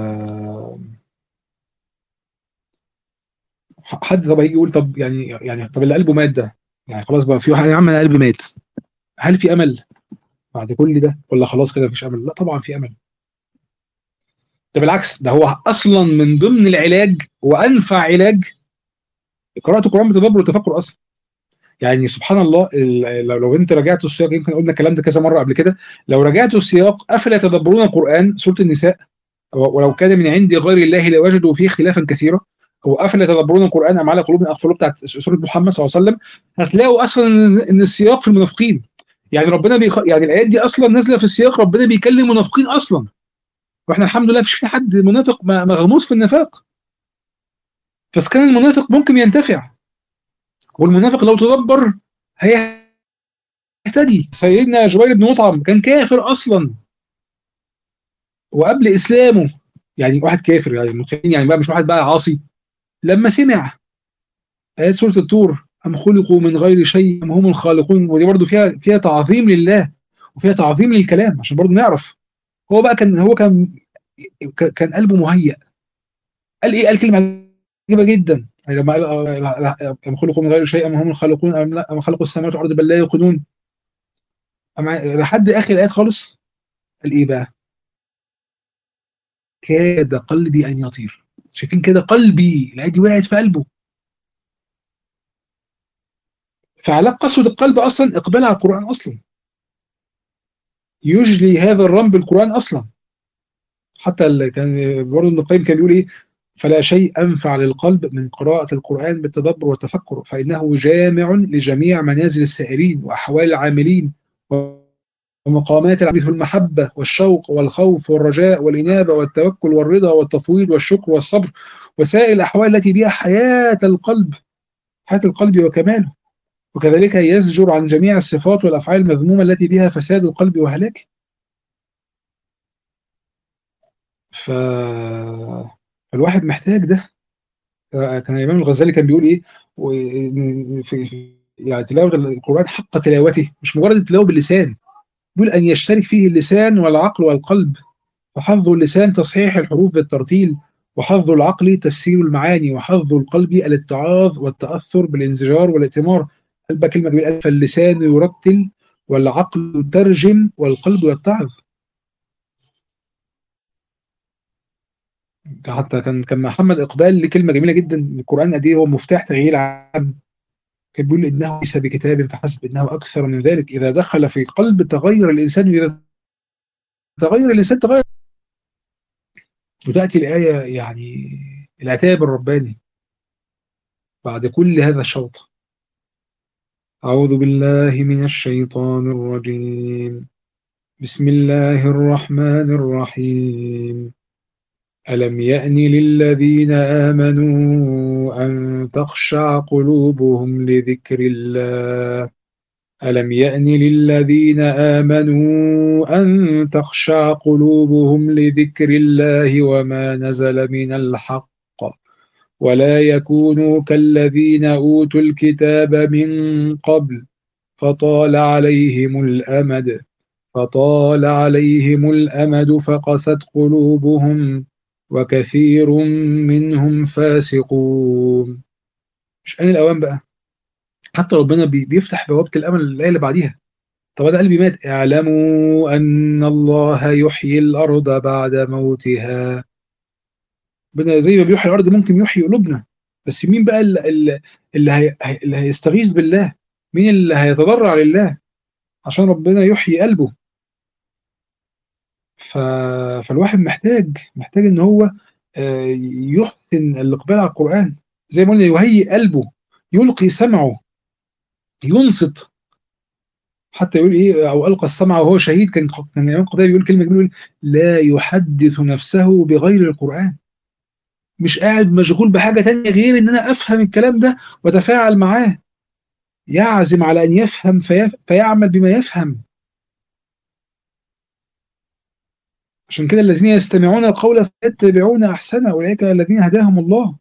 حد طب هيجي يقول طب يعني يعني طب اللي قلبه مات ده يعني خلاص بقى في واحد يا عم انا قلبي مات هل في امل بعد كل ده ولا خلاص كده مفيش امل لا طبعا في امل ده بالعكس ده هو اصلا من ضمن العلاج وانفع علاج قراءه القران بتدبر والتفكر اصلا يعني سبحان الله لو, لو انت رجعت السياق يمكن قلنا الكلام ده كذا مره قبل كده لو رجعت السياق افلا يتدبرون القران سوره النساء ولو كان من عند غير الله لوجدوا فيه اختلافا كثيرا هو افلا يتدبرون القران ام على قلوب اقفلوا بتاعت سوره محمد صلى الله عليه وسلم هتلاقوا اصلا ان السياق في المنافقين يعني ربنا بيخ... يعني الايات دي اصلا نازله في السياق ربنا بيكلم منافقين اصلا واحنا الحمد لله مفيش في حد منافق مغموس في النفاق بس كان المنافق ممكن ينتفع والمنافق لو تدبر هيهتدي سيدنا جبير بن مطعم كان كافر اصلا وقبل اسلامه يعني واحد كافر يعني يعني بقى مش واحد بقى عاصي لما سمع ايات سوره الطور ام خلقوا من غير شيء ام هم الخالقون ودي برضه فيها فيها تعظيم لله وفيها تعظيم للكلام عشان برضه نعرف هو بقى كان هو كان كان قلبه مهيأ قال ايه قال كلمه عجيبه جدا يعني لما قال ام خلقوا من غير شيء ام هم الخالقون ام لا ام خلقوا السماوات والارض بل لا يوقنون لحد اخر الايات خالص قال ايه بقى كاد قلبي ان يطير شايفين كده قلبي الايه دي وقعت في قلبه فعلاج قسوه القلب اصلا اقبال على القران اصلا يجلي هذا الرم بالقران اصلا حتى اللي كان برضه ابن القيم كان بيقول ايه فلا شيء انفع للقلب من قراءه القران بالتدبر والتفكر فانه جامع لجميع منازل السائرين واحوال العاملين ومقامات العبد في المحبة والشوق والخوف والرجاء والإنابة والتوكل والرضا والتفويض والشكر والصبر وسائر الأحوال التي بها حياة القلب حياة القلب وكماله وكذلك يزجر عن جميع الصفات والأفعال المذمومة التي بها فساد القلب وهلاكه ف... فالواحد محتاج ده كان الإمام الغزالي كان بيقول إيه في يعني تلاوة القرآن حق تلاوته مش مجرد التلاوة باللسان يقول أن يشترك فيه اللسان والعقل والقلب فحفظ اللسان تصحيح الحروف بالترتيل وحظ العقل تفسير المعاني وحظ القلب الاتعاظ والتأثر بالانزجار والائتمار قلب كلمة بيقول فاللسان يرتل والعقل يترجم والقلب يتعظ حتى كان كان محمد اقبال ليه كلمه جميله جدا القران قد ايه هو مفتاح تغيير العالم كان بيقول انه ليس بكتاب فحسب انه اكثر من ذلك اذا دخل في قلب تغير الانسان واذا تغير الانسان تغير وتاتي الايه يعني العتاب الرباني بعد كل هذا الشوط أعوذ بالله من الشيطان الرجيم بسم الله الرحمن الرحيم ألم يأن للذين آمنوا أن تخشع قلوبهم لذكر الله ألم يأن للذين آمنوا أن تخشع قلوبهم لذكر الله وما نزل من الحق ولا يكونوا كالذين أوتوا الكتاب من قبل فطال عليهم الأمد فطال عليهم الأمد فقست قلوبهم وكثير منهم فاسقون مش أن الأوان بقى حتى ربنا بيفتح بوابة الأمل الآية اللي بعديها طب أنا قلبي مات اعلموا أن الله يحيي الأرض بعد موتها ربنا زي ما بيحيي الأرض ممكن يحيي قلوبنا بس مين بقى اللي, اللي, هي اللي هيستغيث بالله مين اللي هيتضرع لله عشان ربنا يحيي قلبه ف... فالواحد محتاج محتاج ان هو يحسن الاقبال على القران زي ما قلنا يهيئ قلبه يلقي سمعه ينصت حتى يقول ايه او القى السمع وهو شهيد كان كان الامام قتيبة بيقول كلمه جميله لا يحدث نفسه بغير القران مش قاعد مشغول بحاجه تانية غير ان انا افهم الكلام ده واتفاعل معاه يعزم على ان يفهم في... فيعمل بما يفهم عشان كده الذين يستمعون القول فيتبعون احسنه اولئك الذين هداهم الله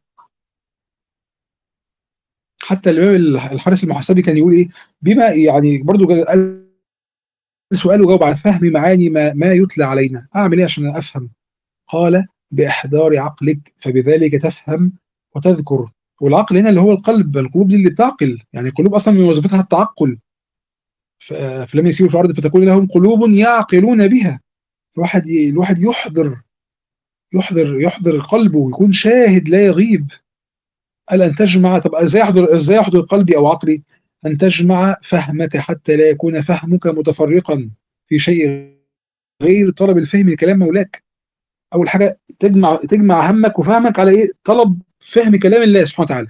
حتى الامام الحارس المحاسبي كان يقول ايه بما يعني برضو قال سؤال وجاوب على فهم معاني ما, ما يتلى علينا اعمل ايه عشان افهم قال باحضار عقلك فبذلك تفهم وتذكر والعقل هنا اللي هو القلب القلوب دي اللي بتعقل يعني القلوب اصلا من وظيفتها التعقل فلم يسيروا في الارض فتكون لهم قلوب يعقلون بها الواحد الواحد يحضر يحضر يحضر قلبه ويكون شاهد لا يغيب قال ان تجمع طب ازاي احضر ازاي احضر قلبي او عقلي ان تجمع فهمك حتى لا يكون فهمك متفرقا في شيء غير طلب الفهم لكلام مولاك اول حاجه تجمع تجمع همك وفهمك على ايه طلب فهم كلام الله سبحانه وتعالى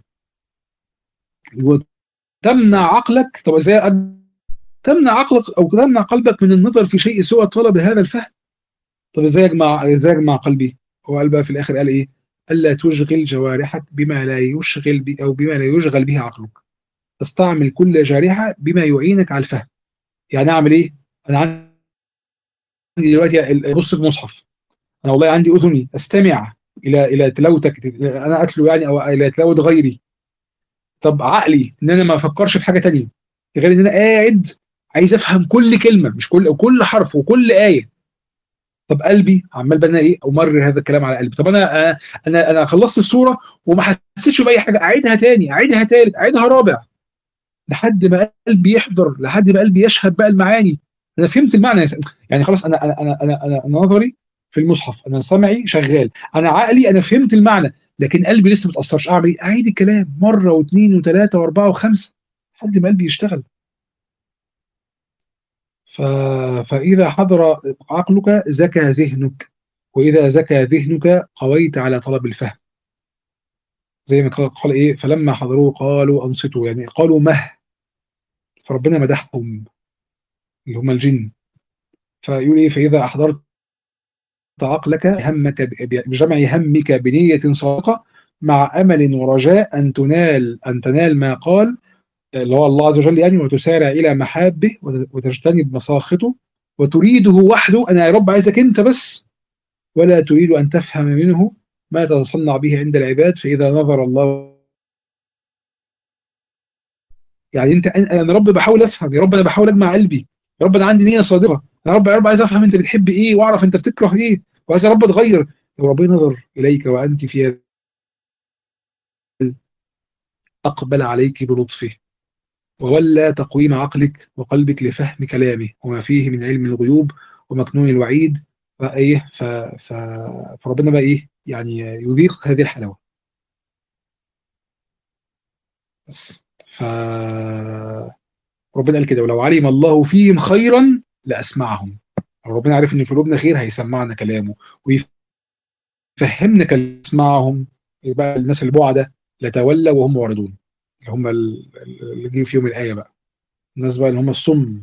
وتمنع عقلك طب ازاي تمنع عقلك او تمنع قلبك من النظر في شيء سوى طلب هذا الفهم طب ازاي اجمع ازاي اجمع قلبي هو قال بقى في الاخر قال ايه الا تشغل جوارحك بما لا يشغل بي او بما لا يشغل به عقلك تستعمل كل جارحه بما يعينك على الفهم يعني اعمل ايه انا عندي دلوقتي بص المصحف انا والله عندي اذني استمع الى الى تلاوتك انا اتلو يعني او الى تلاوه غيري طب عقلي ان انا ما افكرش في حاجه تانية غير ان انا قاعد عايز افهم كل كلمه مش كل كل حرف وكل ايه طب قلبي عمال بقى ايه امرر هذا الكلام على قلبي طب انا انا انا خلصت الصوره وما حسيتش باي حاجه اعيدها تاني اعيدها تالت اعيدها رابع لحد ما قلبي يحضر لحد ما قلبي يشهد بقى المعاني انا فهمت المعنى يعني خلاص انا انا انا انا, أنا, أنا نظري في المصحف انا سمعي شغال انا عقلي انا فهمت المعنى لكن قلبي لسه ما اتاثرش اعمل ايه اعيد الكلام مره واثنين وثلاثه واربعه وخمسه لحد ما قلبي يشتغل ف... فإذا حضر عقلك زكى ذهنك وإذا زكى ذهنك قويت على طلب الفهم زي ما قال إيه فلما حضروه قالوا أنصتوا يعني قالوا مه فربنا مدحهم اللي هم الجن فيقول إيه فإذا أحضرت عقلك همك بجمع همك بنية صادقة مع أمل ورجاء أن تنال أن تنال ما قال اللي هو الله عز وجل يعني وتسارع الى محابه وتجتنب مساخطه وتريده وحده انا يا رب عايزك انت بس ولا تريد ان تفهم منه ما تتصنع به عند العباد فاذا نظر الله يعني انت انا رب بحاول افهم يا رب انا بحاول اجمع قلبي يا رب انا عندي نيه صادقه يا رب يا رب عايز افهم انت بتحب ايه واعرف انت بتكره ايه وعايز يا رب اتغير لو ربنا نظر إليك وأنت في أقبل عليك بلطفه وولى تقويم عقلك وقلبك لفهم كلامه وما فيه من علم الغيوب ومكنون الوعيد فايه ف... ف... فربنا بقى ايه يعني يذيق هذه الحلاوه بس ف ربنا قال كده ولو علم الله فيهم خيرا لاسمعهم لو ربنا عارف ان في قلوبنا خير هيسمعنا كلامه ويفهمنا كلام يسمعهم يبقى الناس البعده لتولى وهم معرضون اللي هم اللي جه فيهم الايه بقى الناس بقى اللي هم الصم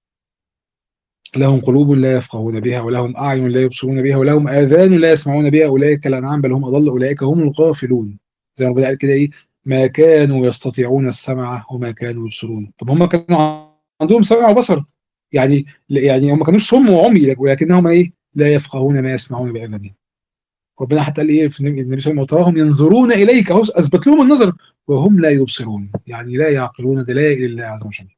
لهم قلوب لا يفقهون بها ولهم أعين لا يبصرون بها ولهم آذان لا يسمعون بها أولئك الأنعام بل هم أضل أولئك هم الغافلون زي ما ربنا قال كده إيه ما كانوا يستطيعون السمع وما كانوا يبصرون طب هم كانوا عندهم سمع وبصر يعني يعني هم ما كانوش صم وعمي ولكنهم إيه لا يفقهون ما يسمعون بأذانهم ربنا حتى قال ايه في النبي صلى الله عليه وسلم وتراهم ينظرون اليك اهو اثبت لهم النظر وهم لا يبصرون يعني لا يعقلون دلائل الله عز وجل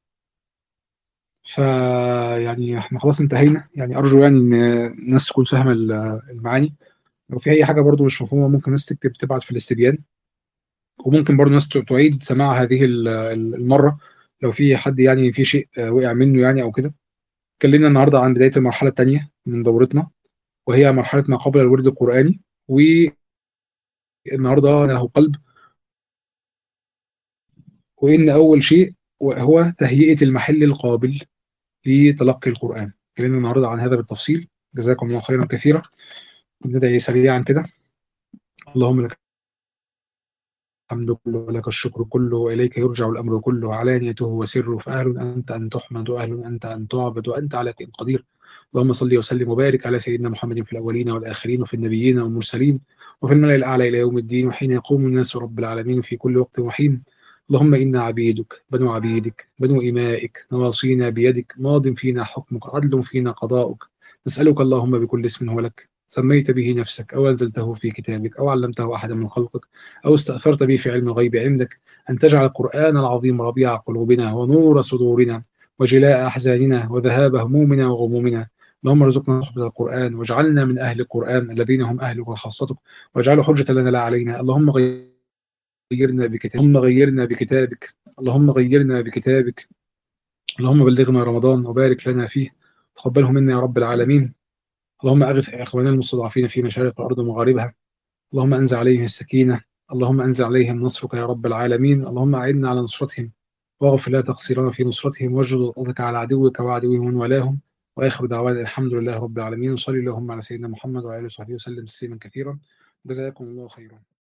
فيعني احنا خلاص انتهينا يعني ارجو يعني ان الناس تكون فاهمه المعاني لو في اي حاجه برضو مش مفهومه ممكن الناس تكتب تبعت في الاستبيان وممكن برضو الناس تعيد سماع هذه المره لو في حد يعني في شيء وقع منه يعني او كده اتكلمنا النهارده عن بدايه المرحله الثانيه من دورتنا وهي مرحله ما قبل الورد القراني والنهارده له قلب وان اول شيء وهو تهيئه المحل القابل لتلقي القرآن اتكلمنا النهارده عن هذا بالتفصيل جزاكم الله خيرا كثيرا ندعي سريعا كده اللهم لك الحمد كله ولك الشكر كله وإليك يرجع الأمر كله علانيته وسره فأهل أنت أن تحمد وأهل أنت أن تعبد وأنت على كل قدير اللهم صل وسلم وبارك على سيدنا محمد في الأولين والآخرين وفي النبيين والمرسلين وفي الملأ الأعلى إلى يوم الدين وحين يقوم الناس رب العالمين في كل وقت وحين اللهم إنا عبيدك بنو عبيدك بنو إمائك نواصينا بيدك ماض فينا حكمك عدل فينا قضاؤك نسألك اللهم بكل اسم هو لك سميت به نفسك أو أنزلته في كتابك أو علمته أحدا من خلقك أو استأثرت به في علم الغيب عندك أن تجعل القرآن العظيم ربيع قلوبنا ونور صدورنا وجلاء أحزاننا وذهاب همومنا وغمومنا اللهم ارزقنا صحبة القرآن واجعلنا من أهل القرآن الذين هم أهلك وخاصتك واجعله حجة لنا لا علينا اللهم غير غيرنا بكتابك اللهم غيرنا بكتابك اللهم غيرنا بكتابك اللهم بلغنا رمضان وبارك لنا فيه تقبله منا يا رب العالمين اللهم أغث إخواننا المستضعفين في مشارق الأرض ومغاربها اللهم أنزل عليهم السكينة اللهم أنزل عليهم نصرك يا رب العالمين اللهم أعنا على نصرتهم واغفر لا تقصيرنا في نصرتهم واجد وضعك على عدوك وعدوهم من والاهم وآخر دعوانا الحمد لله رب العالمين وصلي اللهم على سيدنا محمد وعلى آله وصحبه وسلم تسليما كثيرا جزاكم الله خيرا